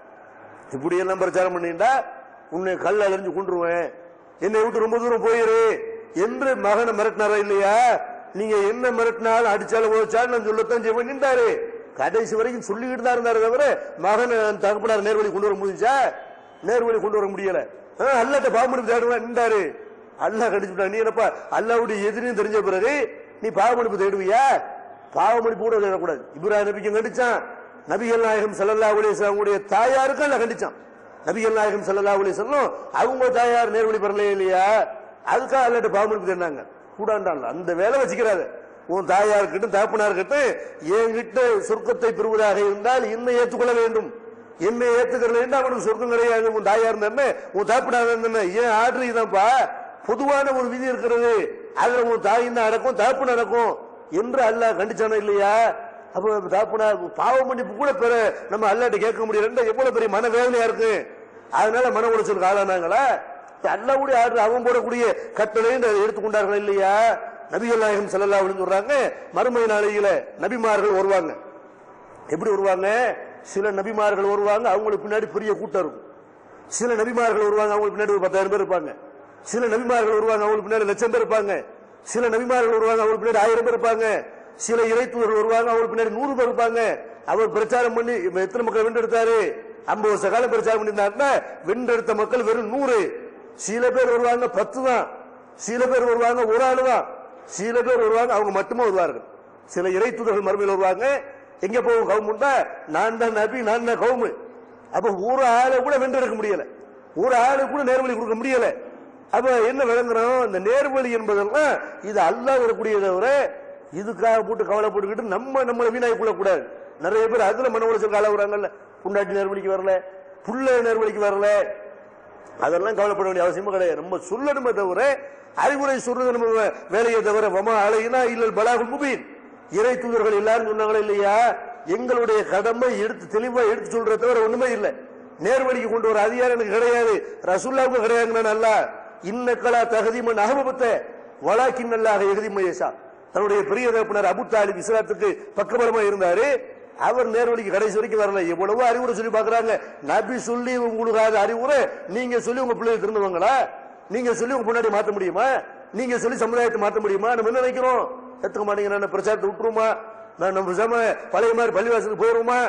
இப்படி எல்லாம் பிரச்சாரம் பண்ணிட்டா உன்னை கல் அழிஞ்சு கொண்டுருவேன் என்னை விட்டு ரொம்ப தூரம் போயிரு என்று மகனை மிரட்டினாரா இல்லையா நீங்க என்ன மிரட்டினாலும் அடிச்சாலும் உழைச்சாலும் நான் சொல்லத்தான் செய்வேன் நின்றாரு கடைசி வரைக்கும் சொல்லிக்கிட்டு தான் இருந்தாரு தவிர மகனை தகப்பனார் நேர்வழி கொண்டு வர முடிஞ்சா நேர்வழி கொண்டு வர முடியல ஆ, அல்லாட்ட பாம்பு தேடுவேன் நின்றாரு அல்லாஹ் கடிச்சு விட்டான். நீ என்னப்பா அல்லாவுடைய எதிரின்னு தெரிஞ்ச பிறகு நீ பாவமன்னிப்பு தேடுவியா பாவமன்னிப்பு கூட தேடக்கூடாது இப்ராஹிம் நபிக்கு கண்டிச்சான் நபிகள் நாயகம் ஸல்லல்லாஹு அலைஹி வஸல்லம் உடைய தாயாருக்கு அல்ல கண்டிச்சான் நபிகள் நாயகம் ஸல்லல்லாஹு அலைஹி வஸல்லம் அவங்க தாயார் நேர்வழி பெறலையே இல்லையா அதுக்காக அல்லாட்ட பாவமன்னிப்பு தேடினாங்க கூடாண்டான்ல அந்த வேலை வச்சுக்கிறாரு உன் தாயார் இருக்கட்டும் தகப்பனார் இருக்கட்டும் என்கிட்ட சொர்க்கத்தை பெறுவதாக இருந்தால் என்னை ஏற்றுக்கொள்ள வேண்டும் என்னை ஏத்துக்கிறல அவனுக்கு சொர்க்கம் கிடையாது உன் தாயார் இருந்தானே உன் தகப்பனார் இருந்தானே ஏன் ஆர்டர் இதான்ப்பா பொதுவான ஒரு விதி இருக்கிறது அதுல உன் தாயின் தான் அடக்கும் தகப்பன் அடக்கும் என்று அல்லாஹ் கண்டிச்சானோ இல்லையா அப்ப தகப்பனார் பாவ மன்னிப்பு கூட பெற நம்ம அல்லாட்ட கேட்க முடியல எவ்வளவு பெரிய மனவேதனையா இருக்கு அதனால மன உளைச்சலுக்கு ஆளானாங்களா அல்லாவுடைய ஆர்டர் அவன் போடக்கூடிய கட்டளை எடுத்துக்கொண்டார்கள் இல்லையா நபிகள் நாயகம் ஸல்லல்லாஹு அலைஹி சொல்றாங்க மறுமை நாளையில நபிமார்கள் வருவாங்க எப்படி வருவாங்க சில நபிமார்கள் வருவாங்க அவங்களுக்கு பின்னாடி பெரிய கூட்டம் இருக்கும் சில நபிமார்கள் வருவாங்க அவங்களுக்கு பின்னாடி ஒரு பத்தாயிரம் பேர் இருப்பாங்க சில நபிமார்கள் வருவாங்க அவங்களுக்கு பின்னாடி லட்சம் பேர் இருப்பாங்க சில நபிமார்கள் வருவாங்க அவங்களுக்கு பின்னாடி ஆயிரம் பேர் இருப்பாங்க சில இறைத்தூதர்கள் வருவாங்க அவங்களுக்கு பின்னாடி நூறு பேர் இருப்பாங்க அவர் பிரச்சாரம் பண்ணி இப்ப எத்தனை மக்கள் வென்றெடுத்தாரு ஐம்பது வருஷ காலம் பிரச்சாரம் பண்ணியிருந்தாருன்னா வென்றெடுத்த மக்கள் வெறும் நூறு சில பேர் வருவாங்க பத்து தான் சில பேர் வருவாங்க ஒரு ஆளு தான் சில பேர் வருவாங்க அவங்க மட்டுமே வருவார்கள் சில இறை தூதர்கள் மறுமையில் வருவாங்க எங்க போகும் கவுமுண்டா நான் தான் நபி நான் தான் கவுமு அப்ப ஒரு ஆளை கூட வென்றெடுக்க முடியல ஒரு ஆளு கூட நேர்வழி கொடுக்க முடியல அப்ப என்ன விளங்குறோம் இந்த நேர்வழி என்பதெல்லாம் இது அல்லாஹ் வரக்கூடியதை தவிர இதுக்காக போட்டு கவலைப்பட்டுக்கிட்டு நம்ம நம்மளை வீணாகி கொள்ளக்கூடாது நிறைய பேர் அதுல மன உளைச்சல் காலவுறாங்கல்ல புண்டாட்டி நேர்வழிக்கு வரல புள்ள நேர்வழிக்கு வரல அதெல்லாம் கவலைப்பட வேண்டிய அவசியமும் கிடையாது நம்ம சொல்லணுமே தவிர அறிவுரை சொல்றது நம்ம வே- வேலையை தவிர வமா அலையினா இல்லல் பலாகுல் முபீன் இறை தூதர்கள் எல்லாரும் சொன்னாங்களே இல்லையா எங்களுடைய கடமை எடுத்து தெளிவா எடுத்து சொல்றத தவிர ஒண்ணுமே இல்லை நேர்வழிக்கு கொண்டு வர அதிகாரம் எனக்கு கிடையாது ரசுல்லாவுக்கு கிடையாதுங்க நல்லா இன்னக்கலா தகுதிமன் அகமபத்த வலாக்கின் நல்லாக எகுதி மயேசா தன்னுடைய பெரிய தகப்பினர் அபு தாலிப் இஸ்லாத்துக்கு பக்கபலமா இருந்தாரு அவர் நேர்வழிக்கு கடைசி வரைக்கும் வரல எவ்வளவோ அறிவுரை சொல்லி பாக்குறாங்க நபி சொல்லி உங்களுக்கு ஆக அறிவுரை நீங்க சொல்லி உங்க பிள்ளைங்க திருந்துவாங்களா நீங்க சொல்லி உங்க முன்னாடி மாத்த முடியுமா நீங்க சொல்லி சமுதாயத்தை மாத்த முடியுமா நம்ம என்ன நினைக்கிறோம் ஏத்துக்க மாட்டேங்க நான் பிரச்சாரத்தை விட்டுருமா நான் நம்ம பேசாம பழைய மாதிரி பள்ளிவாசலுக்கு போயிருமா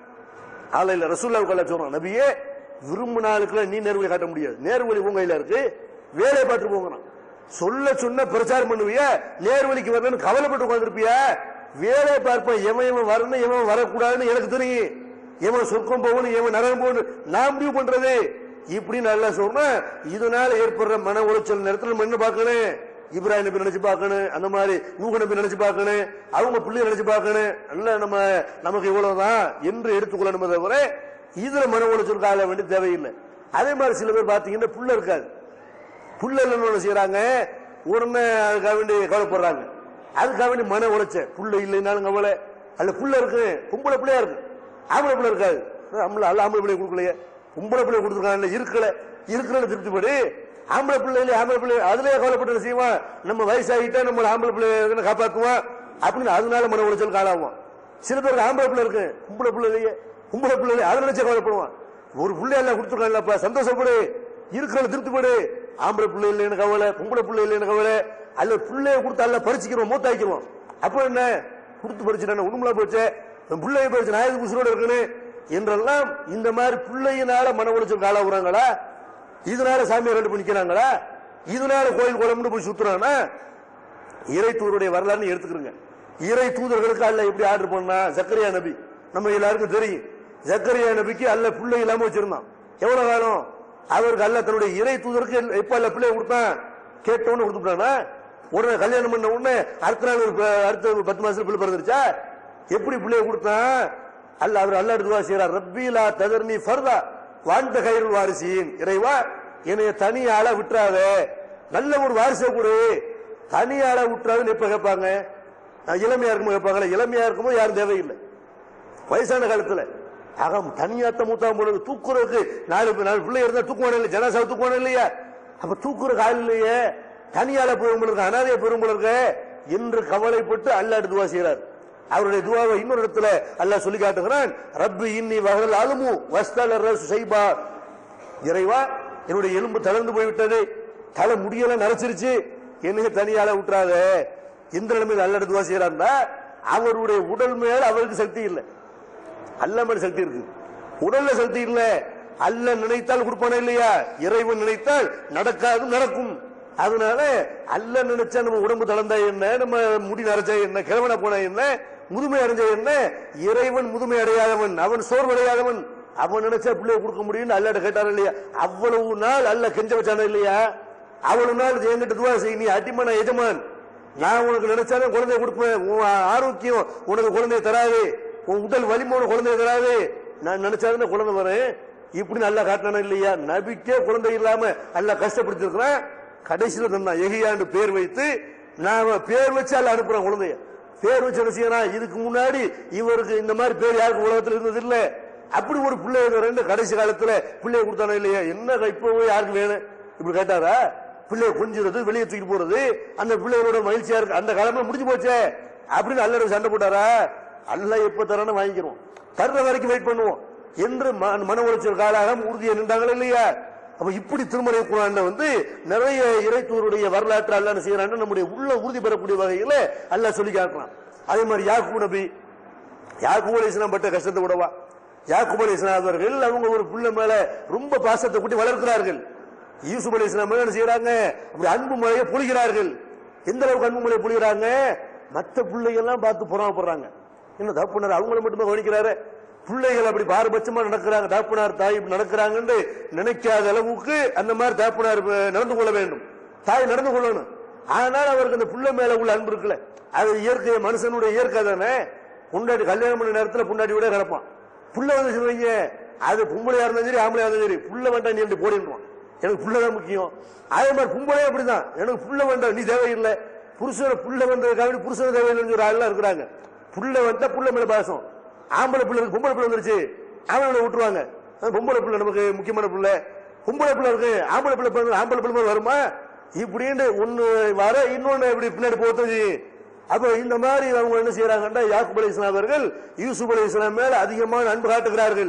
ஆள இல்ல ரசூல்லாவுக்கு அல்ல சொல்றோம் நபியே விரும்பின ஆளுக்குள்ள நீ நேர்வழி காட்ட முடியாது நேர்வழி உங்க கையில இருக்கு வேலையை பார்த்து போங்கணும் சொல்ல சொன்ன பிரச்சாரம் பண்ணுவியா நேர்வழிக்கு வரணும்னு கவலைப்பட்டு உட்காந்துருப்பியா வேலையை பார்ப்பேன் எவன் இவன் வரணும் எவன் வரக்கூடாதுன்னு எனக்கு தெரியும் எவன் சொர்க்கம் போகணும் எவன் நரகம் போகணும் நான் முடிவு பண்றது இப்படி நல்லா சொன்னா இதனால ஏற்படுற மன உளைச்சல் நேரத்தில் நம்ம என்ன பார்க்கணும் இப்ராஹிம் நபி நினைச்சு பார்க்கணும் அந்த மாதிரி நூக நபி நினைச்சு பார்க்கணும் அவங்க பிள்ளைய நினைச்சு பார்க்கணும் நல்ல நம்ம நமக்கு இவ்வளவுதான் என்று எடுத்துக்கொள்ளணும் தவிர இதுல மன உளைச்சல் கால வேண்டிய தேவையில்லை அதே மாதிரி சில பேர் பாத்தீங்கன்னா புள்ள இருக்காது புள்ள இல்லைன்னு ஒண்ணு செய்யறாங்க உடனே அதுக்காக வேண்டி கவலைப்படுறாங்க அதுக்காக வேண்டி மன உளைச்ச புள்ள இல்லைனாலும் கவலை அல்ல புள்ள இருக்கு பொம்பளை பிள்ளையா இருக்கு ஆம்பளை பிள்ளை இருக்காது ஆம்பளை அல்ல ஆம்பளை பிள்ளை கொடுக்கலையே பொம்பளை பிள்ளை கொடுத்துருக்காங்க இருக்கல இருக்கிற திருப்திப்படி ஆம்பளை பிள்ளை இல்லையா ஆம்பளை பிள்ளை அதுலயே கவலைப்பட்டு செய்வான் நம்ம வயசாகிட்டா நம்ம ஆம்பளை பிள்ளை காப்பாத்துவான் அப்படின்னு அதனால மன உளைச்சல் காலாகும் சில பேருக்கு ஆம்பளை பிள்ளை இருக்கு பொம்பளை பிள்ளை இல்லையே பொம்பளை பிள்ளை இல்லையே அதை நினைச்சு கவலைப்படுவான் ஒரு பிள்ளை எல்லாம் கொடுத்துருக்காங்கல்லப்பா சந்தோஷப்படு இருக்கிற திருப்திப்படு ஆம்பளை பிள்ளை இல்லைன்னு கவலை பொம்பளை பிள்ளை இல்லைன்னு கவலை அல்ல பிள்ளைய கொடுத்து அல்ல பறிச்சுக்கிறோம் மூத்தாக்கிறோம் அப்ப என்ன கொடுத்து பறிச்சுட்டா உண்மையில போச்சு என் பிள்ளைய பறிச்சு நான் எதுக்கு உசுரோட இருக்கணும் என்றெல்லாம் இந்த மாதிரி பிள்ளையினால மன உளைச்சல் காலாகுறாங்களா இதனால சாமியார் ரெண்டு நிக்கிறாங்களா இதனால கோயில் குளம்னு போய் சுத்துறானா இறை தூதருடைய வரலாறு எடுத்துக்கிறோங்க இறை தூதர்களுக்கு அல்ல எப்படி ஆர்டர் பண்ணா ஜக்கரியா நபி நம்ம எல்லாருக்கும் தெரியும் ஜக்கரியா நபிக்கு அல்ல பிள்ளை இல்லாம வச்சிருந்தான் எவ்வளவு காலம் அவருக்கு அல்ல தன்னுடைய இறை தூதருக்கு எப்ப அல்ல பிள்ளை கொடுத்தான் கேட்டவொன்னு கொடுத்துட்டானா உடனே கல்யாணம் பண்ண உடனே அடுத்த நாள் ஒரு ப- அடுத்த ஒரு பத்து மாசத்துல பிள்ளை பிறந்துருச்சா எப்படி பிள்ளைய கொடுத்தான் அல்ல அவர் அல்ல துவா செய்யறார் ரப்பீலா ததர்னி ஃபர்தா வாழ்ந்த கயிறு வாரிசின் இறைவா என்னைய தனி ஆளா விட்டுறாதே நல்ல ஒரு வாரிசை கொடு தனி ஆளா விட்டுறாதுன்னு எப்ப கேட்பாங்க நான் இளமையா இருக்கும்போது கேட்பாங்களே இளமையா இருக்கும்போது யாரும் தேவையில்லை வயசான காலத்துல அகம் தனியாத்த மூத்தாம் பொழுது தூக்குறதுக்கு நாலு பே- நாலு பிள்ளை இருந்தா தூக்குவானே இல்லை ஜனாசாவை தூக்குவானே இல்லையா அப்ப தூக்குற ஆள் இல்லையே தனியால பெரும்பளுக்கு அனாதைய பெரும்பளுக்கு என்று கவலைப்பட்டு அல்லாஹ் துவா செய்கிறார் அவருடைய துவாவை இன்னொரு இடத்துல அல்லாஹ் சொல்லி காட்டுகிறான் ரப்பி இன்னி வகல் அலுமு வஸ்தல ரசு செய்பா இறைவா என்னுடைய எலும்பு தளர்ந்து போய்விட்டது தலை முடியல நரைச்சிருச்சு என்னைய தனியால விட்டுறாத எந்த நிலைமையில் அல்ல துவா செய்யறாருன்னா அவருடைய உடல் மேல அவருக்கு சக்தி இல்லை அல்ல மேல சக்தி இருக்கு உடல்ல சக்தி இல்ல அல்ல நினைத்தால் கொடுப்பானே இல்லையா இறைவன் நினைத்தால் நடக்காது நடக்கும் அதனால அல்ல நினைச்சா நம்ம உடம்பு தளர்ந்தா என்ன நம்ம முடி நரைச்சா என்ன கிழவன போனா என்ன முதுமை அடைஞ்சா என்ன இறைவன் முதுமை அடையாதவன் அவன் சோர்வடையாதவன் அவன் நினைச்சா பிள்ளைய கொடுக்க முடியும்னு அல்லாட்ட கேட்டாரு இல்லையா அவ்வளவு நாள் அல்ல கெஞ்ச வச்சான இல்லையா அவ்வளவு நாள் என்கிட்ட துவா செய் நீ அடிமன எஜமான் நான் உனக்கு நினைச்சாலும் குழந்தைய கொடுப்பேன் உன் ஆரோக்கியம் உனக்கு குழந்தைய தராது உன் உடல் வலிமை உனக்கு குழந்தைய தராது நான் நினைச்சாலும் குழந்தை வரேன் இப்படி நல்லா காட்டினா இல்லையா நபிக்கே குழந்தை இல்லாம நல்லா கஷ்டப்படுத்திருக்கிறேன் கடைசியில் தந்தான் எகியாண்டு பேர் வைத்து நான் பேர் வச்சு அல்ல அனுப்புறேன் குழந்தைய பேர் வச்சு என்ன செய்யறான் இதுக்கு முன்னாடி இவருக்கு இந்த மாதிரி பேர் யாருக்கு உலகத்தில் இருந்தது இல்ல அப்படி ஒரு பிள்ளை ரெண்டு கடைசி காலத்துல பிள்ளைய கொடுத்தானே இல்லையா என்ன இப்போ யாருக்கு வேணும் இப்படி கேட்டாரா பிள்ளைய கொஞ்சிறது வெளியே தூக்கி போறது அந்த பிள்ளைகளோட மகிழ்ச்சியா இருக்கு அந்த காலமே முடிஞ்சு போச்சே அப்படின்னு அல்ல சண்டை போட்டாரா அல்ல எப்ப தரணும் வாங்கிக்கிறோம் தர்ற வரைக்கும் வெயிட் பண்ணுவோம் என்று ம- மன உளைச்சல் காலம் உறுதியை நின்றாங்களா இல்லையா அப்ப இப்படி திருமலை குரான்ல வந்து நிறைய இறைத்தூருடைய வரலாற்று அல்ல செய்யறான்னு நம்முடைய உள்ள உறுதி பெறக்கூடிய வகையில அல்லாஹ் சொல்லி காட்டுறான் அதே மாதிரி யாக்கூப் நபி யாக்கூப் அலி இஸ்லாம் பட்ட கஷ்டத்தை விடவா யாக்கூப் அலி இஸ்லாம் அவர்கள் அவங்க ஒரு புள்ள மேல ரொம்ப பாசத்தை கூட்டி வளர்க்கிறார்கள் யூசுப் அலி இஸ்லாம் மேல என்ன செய்யறாங்க அப்படி அன்பு முறையை பொழிகிறார்கள் எந்த அளவுக்கு அன்பு முறையை பொழிகிறாங்க மற்ற பிள்ளைகள்லாம் பார்த்து புறாமப்படுறாங்க என்ன தப்புனார் அவங்கள மட்டுமே கவனிக்கிறாரு பிள்ளைகள் அப்படி பாரபட்சமா நடக்கிறாங்க தாப்புனார் தாய் இப்படி நடக்கிறாங்கன்னு நினைக்காத அளவுக்கு அந்த மாதிரி தாப்புனார் அஹ், நடந்து கொள்ள வேண்டும் தாய் நடந்து கொள்ளணும் ஆனால் அவருக்கு அந்த புள்ள மேல உள்ள அன்பு இருக்குல்ல அது இயற்கை மனுஷனுடைய இயற்கை தானே பொண்டாட்டி கல்யாணம் பண்ண நேரத்துல பொண்டாட்டி விட கிடப்பான் புள்ள வந்து சொல்லுவீங்க அது பொம்பளையா இருந்தாலும் சரி ஆம்பளையா இருந்தாலும் சரி புள்ள வேண்டாம் நீ என்று போடிடுவான் எனக்கு புள்ள தான் முக்கியம் அதே மாதிரி பொம்பளையே அப்படிதான் எனக்கு புள்ள வேண்டாம் நீ தேவையில்லை புருஷனை புள்ள வந்ததுக்காக புருஷனை தேவையில்லைன்னு ஒரு ஆள்லாம் இருக்கிறாங்க புள்ள வந்தா புள்ள மேல பாசம் ஆம்பளை பிள்ளை இருக்கு பொம்பளை பிள்ளை வந்துருச்சு அவனை விட்டுருவாங்க அது பொம்பளை பிள்ளை நமக்கு முக்கியமான பிள்ளை பொம்பளை பிள்ளை இருக்கு ஆம்பளை பிள்ளை பிறந்தது ஆம்பளை பிள்ளை மாதிரி வருமா இப்படின்னு ஒண்ணு வர இன்னொன்னு இப்படி பின்னாடி போத்தது அப்ப இந்த மாதிரி அவங்க என்ன செய்யறாங்கன்னா யாக்குப் அலி இஸ்லாம் அவர்கள் யூசுப் அலி இஸ்லாம் மேல அதிகமான அன்பு காட்டுகிறார்கள்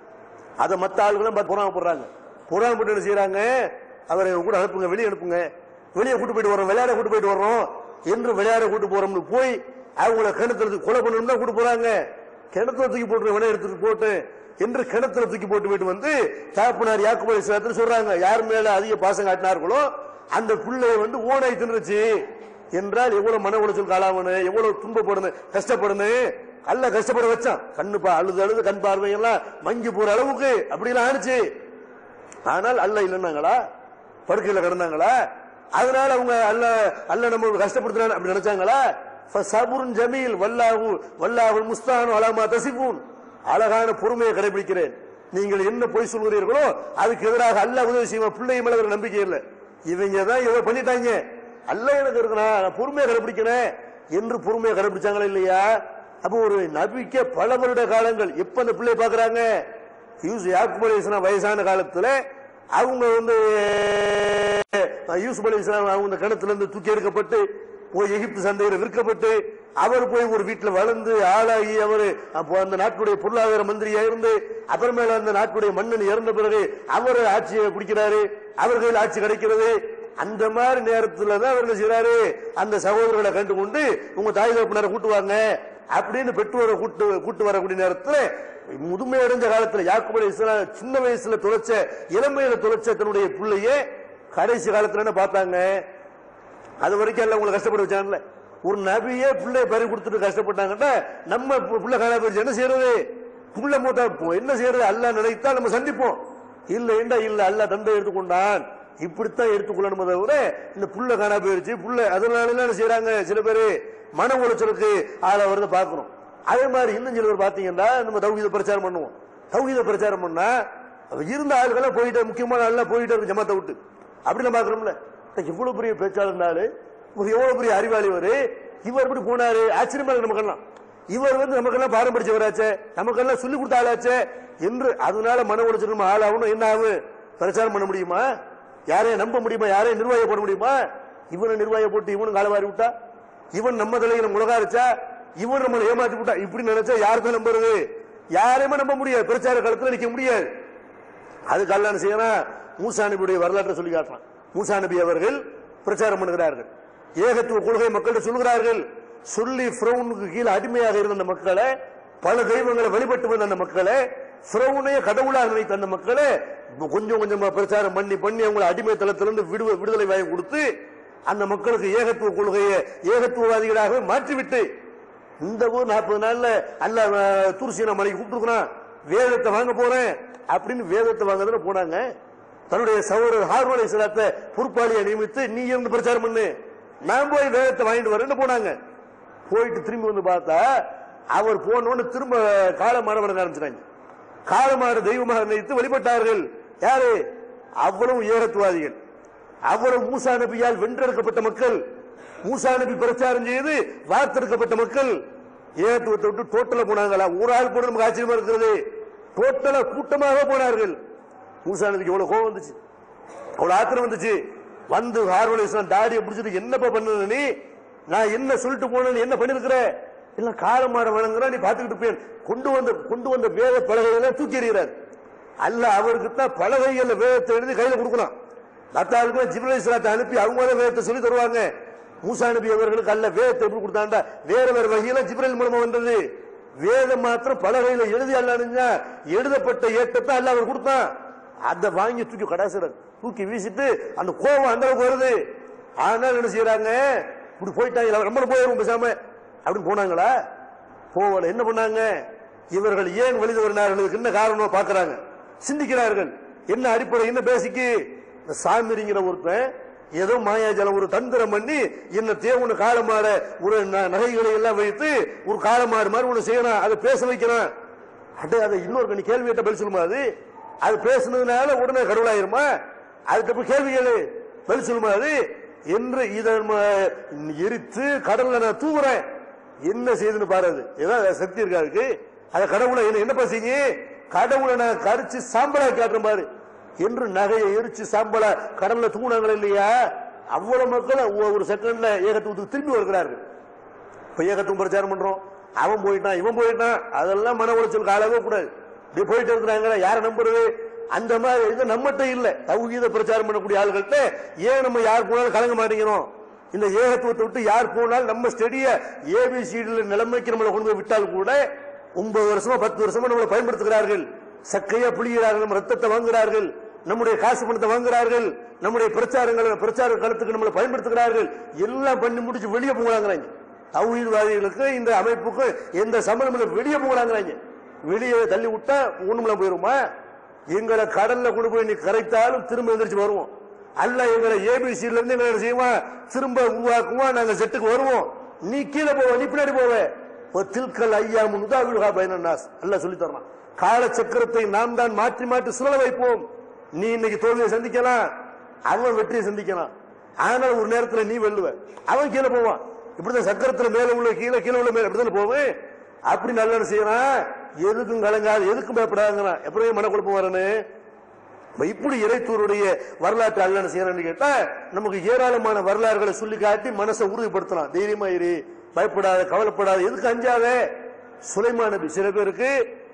அதை மத்த ஆளுகளும் பார்த்து பொறாமப்படுறாங்க பொறாமப்பட்டு என்ன செய்யறாங்க அவரை கூட அனுப்புங்க வெளியே அனுப்புங்க வெளியே கூட்டு போயிட்டு வரோம் விளையாட கூட்டு போயிட்டு வர்றோம் என்று விளையாட கூட்டு போறோம்னு போய் அவங்கள கிணத்துல கொலை பண்ணணும் கூட்டு போறாங்க கிணத்துல தூக்கி போட்டு வினை எடுத்துட்டு போட்டு என்று கிணத்துல தூக்கி போட்டு போயிட்டு வந்து தாப்புனார் யாக்குப் அலி இஸ்லாத்துல சொல்றாங்க யார் மேல அதிக பாசம் காட்டினார்களோ அந்த பிள்ளைய வந்து ஓனாய் தின்றுச்சு என்றால் எவ்வளவு மன உளைச்சல் காலாமனு எவ்வளவு துன்பப்படணும் கஷ்டப்படணும் அல்ல கஷ்டப்பட வச்சான் கண்ணு பா அழுது அழுது கண் பார்வை எல்லாம் மங்கி போற அளவுக்கு அப்படிலாம் ஆனிச்சு ஆனால் அல்ல இல்லைன்னாங்களா படுக்கையில கிடந்தாங்களா அதனால அவங்க அல்ல அல்ல நம்ம கஷ்டப்படுத்துறாங்க அப்படி நினைச்சாங்களா சபுருன் ஜமீல் வல்லாஹு வல்லாஹுல் முஸ்தானு அலாமா தசிபூன் அழகான பொறுமையை கடைபிடிக்கிறேன் நீங்கள் என்ன பொய் சொல்கிறீர்களோ அதுக்கு எதிராக அல்ல உதவி செய்வோம் பிள்ளை மேல ஒரு நம்பிக்கை இல்லை இவங்க தான் இவங்க பண்ணிட்டாங்க அல்ல எனக்கு இருக்கணும் நான் பொறுமையை கடைபிடிக்கிறேன் என்று பொறுமையை கடைபிடிச்சாங்களா இல்லையா அப்போ ஒரு நபிக்க பல வருட காலங்கள் எப்ப அந்த பிள்ளையை பாக்குறாங்க யூஸ் யாக்குப் அலி இஸ்லாம் வயசான காலத்துல அவங்க வந்து யூசுப் அலி இஸ்லாம் அவங்க இந்த கிணத்துல இருந்து தூக்கி எடுக்கப்பட்டு போய் எகிப்து சந்தையில் விற்கப்பட்டு அவர் போய் ஒரு வீட்டுல வளர்ந்து ஆளாகி அவர் அப்போ அந்த நாட்டுடைய பொருளாதார மந்திரியா இருந்து அப்புறமேல அந்த நாட்டுடைய மன்னன் இறந்த பிறகு அவர் ஆட்சியை பிடிக்கிறாரு அவர் கையில் ஆட்சி கிடைக்கிறது அந்த மாதிரி நேரத்துல தான் அவர் என்ன செய்யறாரு அந்த சகோதரர்களை கண்டு கொண்டு உங்க தாய் தகப்பனரை கூட்டுவாங்க அப்படின்னு பெற்றோரை கூட்டு கூட்டு வரக்கூடிய நேரத்துல முதுமை அடைஞ்ச காலத்துல யாக்குப் அலி இஸ்லாம் சின்ன வயசுல தொலைச்ச இளமையில தொலைச்ச தன்னுடைய பிள்ளையே கடைசி காலத்துல என்ன பார்த்தாங்க அது வரைக்கும் எல்லாம் உங்களை கஷ்டப்பட வச்சாங்கல்ல ஒரு நபியே பிள்ளைய பறி கொடுத்துட்டு கஷ்டப்பட்டாங்கன்னா நம்ம பு- புள்ள காணா போயிடுச்சு என்ன செய்யறது புள்ள மூத்தா போ- என்ன செய்யறது அல்லாஹ் நினைத்தா நம்ம சந்திப்போம் இல்ல ஏண்டா இல்ல அல்லாஹ் தந்தை எடுத்துக்கொண்டான் இப்படித்தான் எடுத்துக்கொள்ளணும் தவிர இந்த புள்ள காணா போயிருச்சு புள்ள அதனால எல்லாம் என்ன செய்யறாங்க சில பேரு மன உளைச்சலுக்கு ஆளை வரத பாக்குறோம் அதே மாதிரி இன்னும் சில பேர் பாத்தீங்கன்னா நம்ம தௌஹீத பிரச்சாரம் பண்ணுவோம் தௌஹீத பிரச்சாரம் பண்ணா அப்ப இருந்த ஆளுகெல்லாம் போயிட்டு முக்கியமான ஆள்லாம் போயிட்டு இருக்கு ஜமாத்தை விட்டு அப்படி நம்ம பாக்குறோம்ல எவ்வளவு பெரிய பேச்சாளர் இருந்தாலும் ஒரு எவ்வளவு பெரிய அறிவாளி இவரு இவர் இப்படி போனாரு ஆச்சரியமா இருக்கு நமக்கெல்லாம் இவர் வந்து நமக்கெல்லாம் பாரம் படிச்சவராச்சே நமக்கெல்லாம் சொல்லி கொடுத்த ஆளாச்சே என்று அதனால மன உளைச்சல் நம்ம ஆளாகணும் என்ன ஆகும் பிரச்சாரம் பண்ண முடியுமா யாரையும் நம்ப முடியுமா யாரையும் நிர்வாகம் போட முடியுமா இவனை நிர்வாகம் போட்டு இவனும் காலவாரி விட்டா இவன் நம்ம தலையில முழகாரிச்சா இவன் நம்மளை ஏமாத்தி விட்டா இப்படி நினைச்சா யாருக்கும் நம்புறது யாரையுமே நம்ப முடியாது பிரச்சார காலத்துல நிக்க முடியாது அதுக்கு அல்ல என்ன செய்யணும் மூசா நபியுடைய வரலாற்றை சொல்லி காட்டுறான் மூசா நபி அவர்கள் பிரச்சாரம் பண்ணுகிறார்கள் ஏகத்துவ கொள்கை மக்கள்கிட்ட சொல்கிறார்கள் சொல்லி பிரவுனுக்கு கீழே அடிமையாக இருந்த அந்த மக்களை பல தெய்வங்களை வழிபட்டு வந்த அந்த மக்களை ஃபிரௌனைய கடவுளாக நினைத்த அந்த மக்களை இப்ப கொஞ்சம் கொஞ்சமா பிரச்சாரம் பண்ணி பண்ணி அவங்களை அடிமைத்தளத்திலிருந்து விடுவ விடுதலை வாங்கி கொடுத்து அந்த மக்களுக்கு ஏகத்துவ கொள்கையை ஏகத்துவவாதிகளாகவே மாற்றிவிட்டு இந்த ஊர் நாற்பது நாள்ல அல்ல துருசின மலைக்கு கூப்பிட்டுருக்கான் வேதத்தை வாங்க போறேன் அப்படின்னு வேதத்தை வாங்க போனாங்க தன்னுடைய சகோதரர் ஹார்வன் அலைஹிஸ்ஸலாத்தை பொறுப்பாளியை நியமித்து நீ இருந்து பிரச்சாரம் பண்ணு நான் போய் வேதத்தை வாங்கிட்டு வரேன்னு போனாங்க போயிட்டு திரும்பி வந்து பார்த்தா அவர் போனோன்னு திரும்ப காலமாட வணங்க ஆரம்பிச்சிட்டாங்க காலமாட தெய்வமாக நினைத்து வழிபட்டார்கள் யாரு அவ்வளவு ஏகத்துவாதிகள் அவ்வளவு மூசா நபியால் வென்றெடுக்கப்பட்ட மக்கள் மூசா நபி பிரச்சாரம் செய்து வார்த்தெடுக்கப்பட்ட மக்கள் ஏகத்துவத்தை விட்டு டோட்டலா போனாங்களா ஒரு ஆள் கூட நமக்கு ஆச்சரியமா இருக்கிறது டோட்டலா கூட்டமாக போனார்கள் மூசா நபிக்கு எவ்வளவு கோவம் வந்துச்சு அவ்வளவு ஆத்திரம் வந்துச்சு வந்து ஹார்வல் இஸ்லாம் தாடியை பிடிச்சிட்டு என்னப்பா பண்ணுன நீ நான் என்ன சொல்லிட்டு போனேன்னு என்ன பண்ணிருக்கிற இல்ல காலமாட வணங்குறா நீ பாத்துக்கிட்டு போய் கொண்டு வந்த கொண்டு வந்த வேத பலகைகளை தூக்கி எறிகிறார் அல்ல அவருக்கு தான் பலகைகள்ல வேதத்தை எழுதி கையில கொடுக்கலாம் மத்த ஆளுக்கு ஜிப்ரல் இஸ்லாத்தை அனுப்பி அவங்க தான் வேதத்தை சொல்லி தருவாங்க மூசா நபி அவர்களுக்கு அல்ல வேதத்தை எப்படி கொடுத்தாண்டா வேற வேற வகையில ஜிப்ரல் மூலமா வந்தது வேதம் மாத்திரம் பலகையில எழுதி அல்ல எழுதப்பட்ட ஏற்றத்தை அல்ல அவர் கொடுத்தான் அதை வாங்கி தூக்கி கடாசுறாரு தூக்கி வீசிட்டு அந்த கோபம் அந்த அளவுக்கு வருது ஆனால் என்ன செய்யறாங்க இப்படி போயிட்டாங்க நம்ம போயிடும் பேசாம அப்படின்னு போனாங்களா போகல என்ன பண்ணாங்க இவர்கள் ஏன் வழி தவறினார்கள் இதுக்கு என்ன காரணம் பார்க்கறாங்க சிந்திக்கிறார்கள் என்ன அடிப்படை என்ன பேசிக்கு இந்த சாமிரிங்கிற ஒருத்தன் ஏதோ மாயாஜலம் ஒரு தந்திரம் பண்ணி என்ன தேவனு காலமாட ஒரு ந- நகைகளை எல்லாம் வைத்து ஒரு காலமாடு மாதிரி ஒண்ணு செய்யறான் அதை பேச வைக்கிறான் அடே அதை இன்னொரு நீ கேள்வி கேட்ட பதில் சொல்லுமா அது அது பேசுனதுனால உடனே கடவுளாயிருமா அதுக்கப்புறம் கேள்வி கேளு பதில் சொல்லுமா அது என்று இதை ம- எரித்து கடல்ல நான் தூவுறேன் என்ன செய்யுதுன்னு பாரு அது ஏதாவது சக்தி இருக்கா அதுக்கு அதை கடவுளை என்ன என்ன பசிங்க கடவுளை நான் கரிச்சு சாம்பலா காட்டுறேன் பாரு என்று நகையை எரிச்சு சாம்பலா கடல்ல தூங்கினாங்களே இல்லையா அவ்வளவு மக்கள் ஒரு செகண்ட்ல ஏகத்துவத்துக்கு திரும்பி வருகிறார்கள் இப்ப ஏகத்துவம் பிரச்சாரம் பண்றோம் அவன் போயிட்டான் இவன் போயிட்டான் அதெல்லாம் மன உளைச்சல் காலவே கூடாது இப்படி போயிட்டு இருக்கிறாங்க யாரை நம்புறது அந்த மாதிரி இது நம்மகிட்ட இல்ல தௌகீத பிரச்சாரம் பண்ணக்கூடிய ஆளுகள்ட்ட ஏன் நம்ம யார் போனாலும் கலங்க மாட்டேங்கிறோம் இந்த ஏகத்துவத்தை விட்டு யார் போனாலும் நம்ம ஸ்டெடிய ஏபிசிடியில் நிலைமைக்கு நம்மளை கொண்டு போய் விட்டால் கூட ஒன்பது வருஷமா பத்து வருஷமா நம்மளை பயன்படுத்துகிறார்கள் சக்கையா புளிகிறார்கள் நம்ம ரத்தத்தை வாங்குகிறார்கள் நம்முடைய காசு பணத்தை வாங்குகிறார்கள் நம்முடைய பிரச்சாரங்கள் பிரச்சார காலத்துக்கு நம்மளை பயன்படுத்துகிறார்கள் எல்லாம் பண்ணி முடிச்சு வெளியே போகிறாங்கிறாங்க தௌஹீத்வாதிகளுக்கு இந்த அமைப்புக்கு எந்த சம்பளம் இல்லை வெளியே போகிறாங்கிறாங்க வெளியே தள்ளி விட்டா ஒண்ணுமில்லாம் போயிருமா எங்களை கடல்ல கொண்டு போய் நீ கரைத்தாலும் திரும்ப எந்திரிச்சு வருவோம் அல்ல எங்களை ஏபிசில இருந்து எங்களை என்ன செய்வோம் திரும்ப உருவாக்குவோம் நாங்க செட்டுக்கு வருவோம் நீ கீழே போவ நீ பின்னாடி போவ ஒரு தில்கல் ஐயா முதாவிழ்கா பயனாஸ் அல்ல சொல்லி தரலாம் கால சக்கரத்தை நாம் தான் மாற்றி மாற்றி சுழல வைப்போம் நீ இன்னைக்கு தோல்வியை சந்திக்கலாம் அவன் வெற்றியை சந்திக்கலாம் ஆனால் ஒரு நேரத்துல நீ வெல்லுவ அவன் கீழே போவான் இப்படிதான் சக்கரத்துல மேல உள்ள கீழே கீழே உள்ள மேல இப்படிதான் போவேன் அப்படி நல்லது செய்யறான் எதுக்கும் கலங்காது எதுக்கும் பயப்படாங்கிறான் எப்படியும் மனக்குழப்பம் வரணும் இப்ப இப்படி இறைத்தூருடைய வரலாற்று அல்ல செய்யறேன்னு கேட்டா நமக்கு ஏராளமான வரலாறுகளை சொல்லி காட்டி மனசை உறுதிப்படுத்தலாம் தைரியமா இரு பயப்படாத கவலைப்படாத எதுக்கு அஞ்சாத சுலைமான் நபி சில பேருக்கு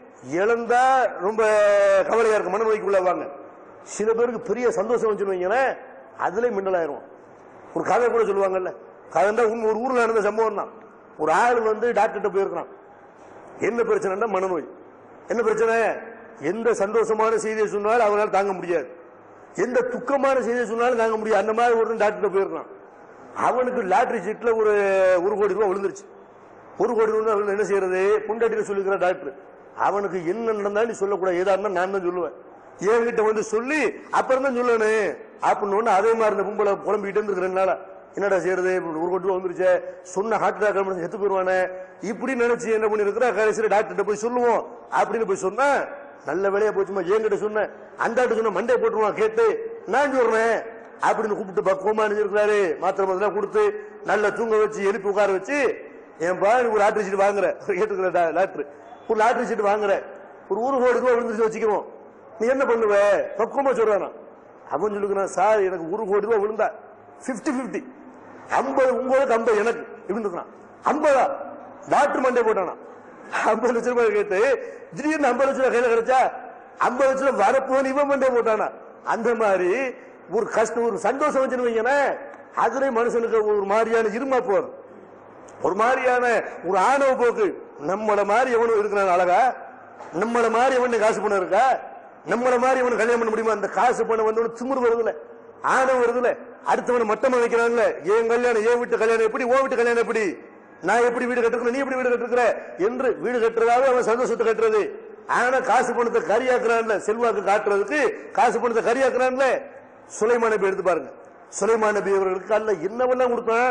இழந்தா ரொம்ப கவலையா இருக்கு மனநோய்க்கு உள்ளவாங்க சில பேருக்கு பெரிய சந்தோஷம் வந்துச்சுன்னு வைங்களேன் அதுல மின்னலாயிரும் ஒரு கதை கூட சொல்லுவாங்கல்ல கதை தான் உண்மை ஒரு ஊர்ல நடந்த சம்பவம் தான் ஒரு ஆள் வந்து டாக்டர்கிட்ட போயிருக்கிறான் என்ன பிரச்சனைன்னா மனநோய் என்ன பிரச்சனை எந்த சந்தோஷமான செய்தியை சொன்னாலும் அவரால் தாங்க முடியாது எந்த துக்கமான செய்தியை சொன்னாலும் தாங்க முடியாது அந்த மாதிரி ஒரு டாக்டர் போயிருக்கான் அவனுக்கு லாட்டரி சீட்ல ஒரு ஒரு கோடி ரூபாய் விழுந்துருச்சு ஒரு கோடி ரூபாய் விழுந்து என்ன செய்யறது புண்டாட்டின்னு சொல்லிக்கிற டாக்டர் அவனுக்கு என்ன நடந்தாலும் நீ சொல்லக்கூடாது ஏதா இருந்தா நான் தான் சொல்லுவேன் என்கிட்ட வந்து சொல்லி அப்புறம் தான் சொல்லணும் அப்படின்னு அதே மாதிரி இந்த கும்பல புலம்பிக்கிட்டே இருந்து ரெண்டு நாளா என்னடா செய்யறது இப்படி ஒரு கோடி ரூபா வந்துருச்சு சொன்ன ஹார்ட் அட்டாக் செத்து போயிருவானே இப்படி நினைச்சு என்ன பண்ணிருக்கிற கடைசியில் டாக்டர்கிட்ட போய் சொல்லுவோம் அப்படின்னு போய் சொன்னா நல்ல வேலையா போச்சுமா என்கிட்ட சொன்னேன் அந்த ஆட்டு சொன்ன மண்டே போட்டுருவான் கேட்டு நான் சொல்றேன் அப்படின்னு கூப்பிட்டு பக்குவமா இருக்கிறாரு மாத்திரை மருந்தெல்லாம் கொடுத்து நல்லா தூங்க வச்சு எழுப்பி உட்கார வச்சு என் பா நீ ஒரு லாட்டரி சீட் வாங்குற கேட்டுக்கிற டாக்டர் ஒரு லாட்டரி சீட் வாங்குற ஒரு ஊரு கோடி ரூபாய் விழுந்துச்சு வச்சுக்கிறோம் நீ என்ன பண்ணுவ பக்குவமா சொல்றானா அவன் சொல்லுகிறான் சார் எனக்கு ஒரு கோடி ரூபாய் விழுந்தா 50 50 ஐம்பது உங்களுக்கு ஐம்பது எனக்கு இப்படின்னு இருக்கிறான் ஐம்பதா டாக்டர் மண்டே போட்டானா ஐம்பது லட்சம் ரூபாய் கேட்டு திடீர்னு ஐம்பது லட்சம் ரூபாய் கையில கிடைச்சா ஐம்பது லட்சம் ரூபாய் வரப்போன்னு இவன் மண்டே போட்டானா அந்த மாதிரி ஒரு கஷ்டம் ஒரு சந்தோஷம் வச்சுன்னு வைங்களேன் அதுல மனுஷனுக்கு ஒரு மாதிரியான இருமா போறது ஒரு மாதிரியான ஒரு ஆணவ போக்கு நம்மள மாதிரி எவனும் இருக்கிறான் அழகா நம்மள மாதிரி அவன் காசு பணம் இருக்கா நம்மள மாதிரி அவன் கல்யாணம் பண்ண முடியுமா அந்த காசு பணம் வந்தவன திமிரு வருதுல ஆணவம் வருதுல அடுத்தவனை மட்டமா வைக்கிறான்ல ஏன் கல்யாணம் ஏன் வீட்டு கல்யாணம் எப்படி ஓ வீட்டு கல்யாணம் எப்படி நான் எப்படி வீடு கட்டுறேன் நீ எப்படி வீடு கட்டுற என்று வீடு கட்டுறதாவே அவன் சந்தோஷத்தை கட்டுறது ஆனா காசு பணத்தை கரியாக்குறான்ல செல்வாக்கு காட்டுறதுக்கு காசு பணத்தை கரியாக்குறான்ல சுலைமான் நபி எடுத்து பாருங்க சுலைமான் நபி அவர்களுக்கு அல்ல என்னவெல்லாம் கொடுத்தான்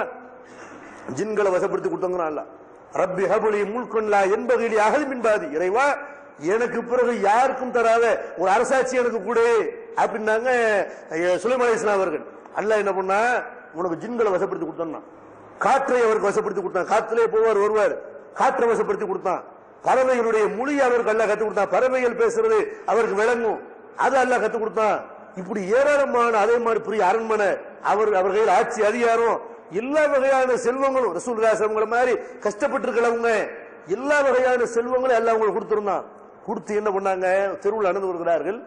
ஜின்களை வசப்படுத்தி கொடுத்தாங்க அல்ல ரப்பி ஹபுலி முல்கொல்லா என்பதில் அகல் மின்பாதி இறைவா எனக்கு பிறகு யாருக்கும் தராத ஒரு அரசாட்சி எனக்கு கூட அப்படின்னாங்க அஹ், சுலைமான் இஸ்லாம் அவர்கள் அல்லாஹ் என்ன பண்ணா உனக்கு ஜின்களை வசப்படுத்தி கொடுத்தான் காற்றை அவருக்கு வசப்படுத்தி கொடுத்தான் காத்திலே போவார் வருவார் காற்றை வசப்படுத்தி கொடுத்தான் பறவைகளுடைய மொழியை அவருக்கு அல்லாஹ் கத்து கொடுத்தான் பறவைகள் பேசுறது அவருக்கு விளங்கும் அது அல்லாஹ் கத்து கொடுத்தான் இப்படி ஏராளமான அதே மாதிரி பெரிய அரண்மனை அவர் அவர் கையில் ஆட்சி அதிகாரம் எல்லா வகையான செல்வங்களும் ரசூல் ராசவங்களை மாதிரி கஷ்டப்பட்டு இருக்கிறவங்க எல்லா வகையான செல்வங்களும் எல்லாம் அவங்களுக்கு கொடுத்திருந்தான் கொடுத்து என்ன பண்ணாங்க தெருவில் நடந்து வருகிறார்கள்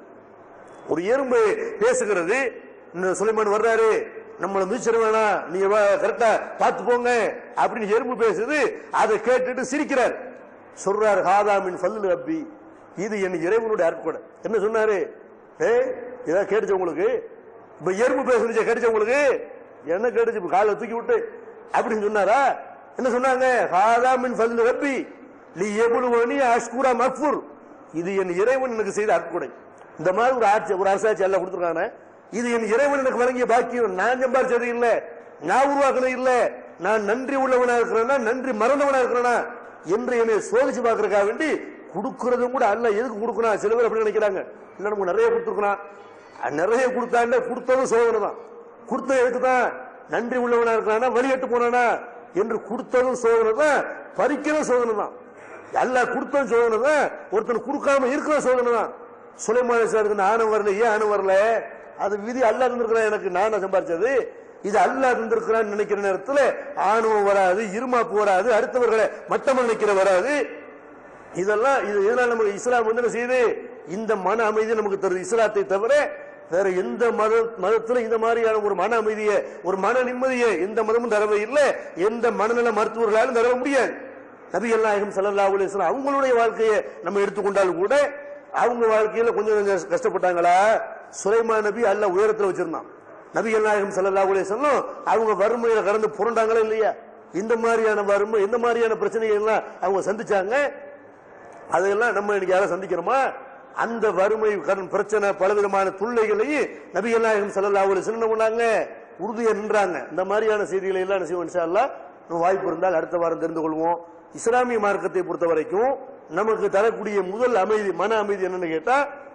ஒரு எறும்பு பேசுகிறது இந்த சுலைமான் வர்றாரு நம்மள மிதிச்சிட வேணாம் நீங்க கரெக்டா பார்த்து போங்க அப்படின்னு எறும்பு பேசுது அதை கேட்டுட்டு சிரிக்கிறார் சொல்றாரு ஹாதாமின் ஃபல்லு அப்பி இது என் இறைவனுடைய அற்புதம் என்ன சொன்னாரு ஏ இதான் கேட்டுச்சு உங்களுக்கு இப்ப எறும்பு பேசுனுச்சு கேட்டுச்சு உங்களுக்கு என்ன கேட்டுச்சு இப்ப காலை தூக்கி விட்டு அப்படின்னு சொன்னாரா என்ன சொன்னாங்க ஹாதாமின் ஃபல்லு ரப்பி லி எபுலுவனி அஷ்குரா மக்ஃபூர் இது என் இறைவன் எனக்கு செய்த அற்புடை இந்த மாதிரி ஒரு ஆட்சி ஒரு அரசாட்சி எல்லாம் கொடுத்துருக்காங்க இது என் இறைவன் எனக்கு வழங்கிய பாக்கியம் நான் சம்பாரிச்சது இல்ல நான் உருவாக்குனது இல்ல நான் நன்றி உள்ளவனா இருக்கிறேன்னா நன்றி மறந்தவனா இருக்கிறேனா என்று என்னை சோதிச்சு பார்க்கறதுக்காக வேண்டி கொடுக்கறதும் கூட அல்ல எதுக்கு கொடுக்கணும் சில பேர் அப்படி நினைக்கிறாங்க இல்ல நமக்கு நிறைய கொடுத்துருக்கணும் நிறைய கொடுத்தாண்ட கொடுத்ததும் சோதனை தான் கொடுத்த எதுக்கு தான் நன்றி உள்ளவனா இருக்கிறானா வழிகட்டு போனானா என்று கொடுத்ததும் சோதனை தான் பறிக்கிறதும் சோதனை தான் எல்லாம் கொடுத்ததும் சோதனை தான் ஒருத்தன் கொடுக்காம இருக்கிற சோதனை தான் சுலைமான சாருக்கு ஆணம் வரல ஏன் ஆணம் வரல அது விதி அல்லா இருந்திருக்கிறேன் எனக்கு நான் சம்பாரிச்சது இது அல்லா இருந்திருக்கிறான்னு நினைக்கிற நேரத்தில் ஆணவம் வராது இருமாப்பு வராது அடுத்தவர்களை மட்டமா நினைக்கிற வராது இதெல்லாம் இது இதனால நமக்கு இஸ்லாம் வந்து என்ன செய்யுது இந்த மன அமைதி நமக்கு தருது இஸ்லாத்தை தவிர வேற எந்த மத மதத்துல இந்த மாதிரியான ஒரு மன அமைதியை ஒரு மன நிம்மதியை எந்த மதமும் தரவே இல்லை எந்த மனநல மருத்துவர்களாலும் தர முடியாது நபிகள் நாயகம் ஸல்லல்லாஹு அலைஹி வஸல்லம் அவங்களுடைய வாழ்க்கையை நம்ம எடுத்துக்கொண்டாலும் கூட அவங்க வாழ்க்கையில கொஞ்சம் கொஞ்சம் கஷ்டப்பட்டாங்களா சுலைமான் நபி அல்ல உயரத்துல வச்சிருந்தான் நபிகள் நாயகம் ஸல்லல்லாஹு அலைஹி வஸல்லம் அவங்க வறுமையில கடந்து புரண்டாங்களா இல்லையா இந்த மாதிரியான வறுமை இந்த மாதிரியான பிரச்சனைகள் எல்லாம் அவங்க சந்திச்சாங்க அதையெல்லாம் நம்ம இன்னைக்கு யாரும் சந்திக்கிறோமா அந்த வறுமை கடன் பிரச்சனை பலவிதமான துள்ளைகளையும் நபிகள் நாயகம் ஸல்லல்லாஹு அலைஹி வஸல்லம் என்ன பண்ணாங்க உறுதியா நின்றாங்க இந்த மாதிரியான செய்திகளை எல்லாம் என்ன செய்வோம் இன்ஷா அல்லாஹ் நம்ம வாய்ப்பு இருந்தால் அடுத்த வாரம் தெரிந்து கொள்வோம் இஸ்லாமிய மார்க்கத்தை பொறுத்த வரைக்கும் நமக்கு தரக்கூடிய முதல் அமைதி மன அமைதி என்னன்னு கேட்டா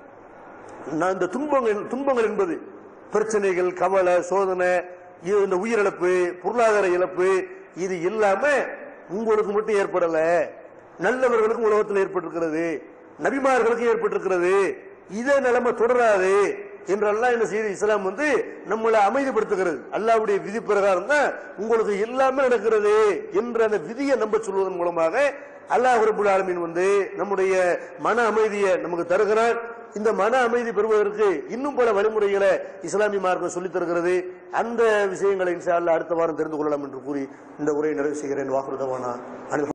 நான் இந்த துன்பங்கள் துன்பங்கள் என்பது பிரச்சனைகள் கவலை சோதனை இது இந்த உயிரிழப்பு பொருளாதார இழப்பு இது இல்லாம உங்களுக்கு மட்டும் ஏற்படல நல்லவர்களுக்கும் உலகத்தில் ஏற்பட்டிருக்கிறது நபிமார்களுக்கும் ஏற்பட்டிருக்கிறது இதே நிலைமை தொடராது என்றெல்லாம் என்ன செய்து இஸ்லாம் வந்து நம்மளை அமைதிப்படுத்துகிறது அல்லாவுடைய விதி பிரகாரம் தான் உங்களுக்கு எல்லாமே நடக்கிறது என்ற அந்த விதியை நம்ப சொல்வதன் மூலமாக அல்லாஹ் ரபுல் ஆலமீன் வந்து நம்முடைய மன அமைதியை நமக்கு தருகிறார் இந்த மன அமைதி பெறுவதற்கு இன்னும் பல வழிமுறைகளை இஸ்லாமிய மார்க்கம் சொல்லித் தருகிறது அந்த விஷயங்களை இன்ஷா அல்லாஹ் அடுத்த வாரம் தெரிந்து கொள்ளலாம் என்று கூறி இந்த உரையை நிறைவு செய்கிறேன் வாக்குறுதவானா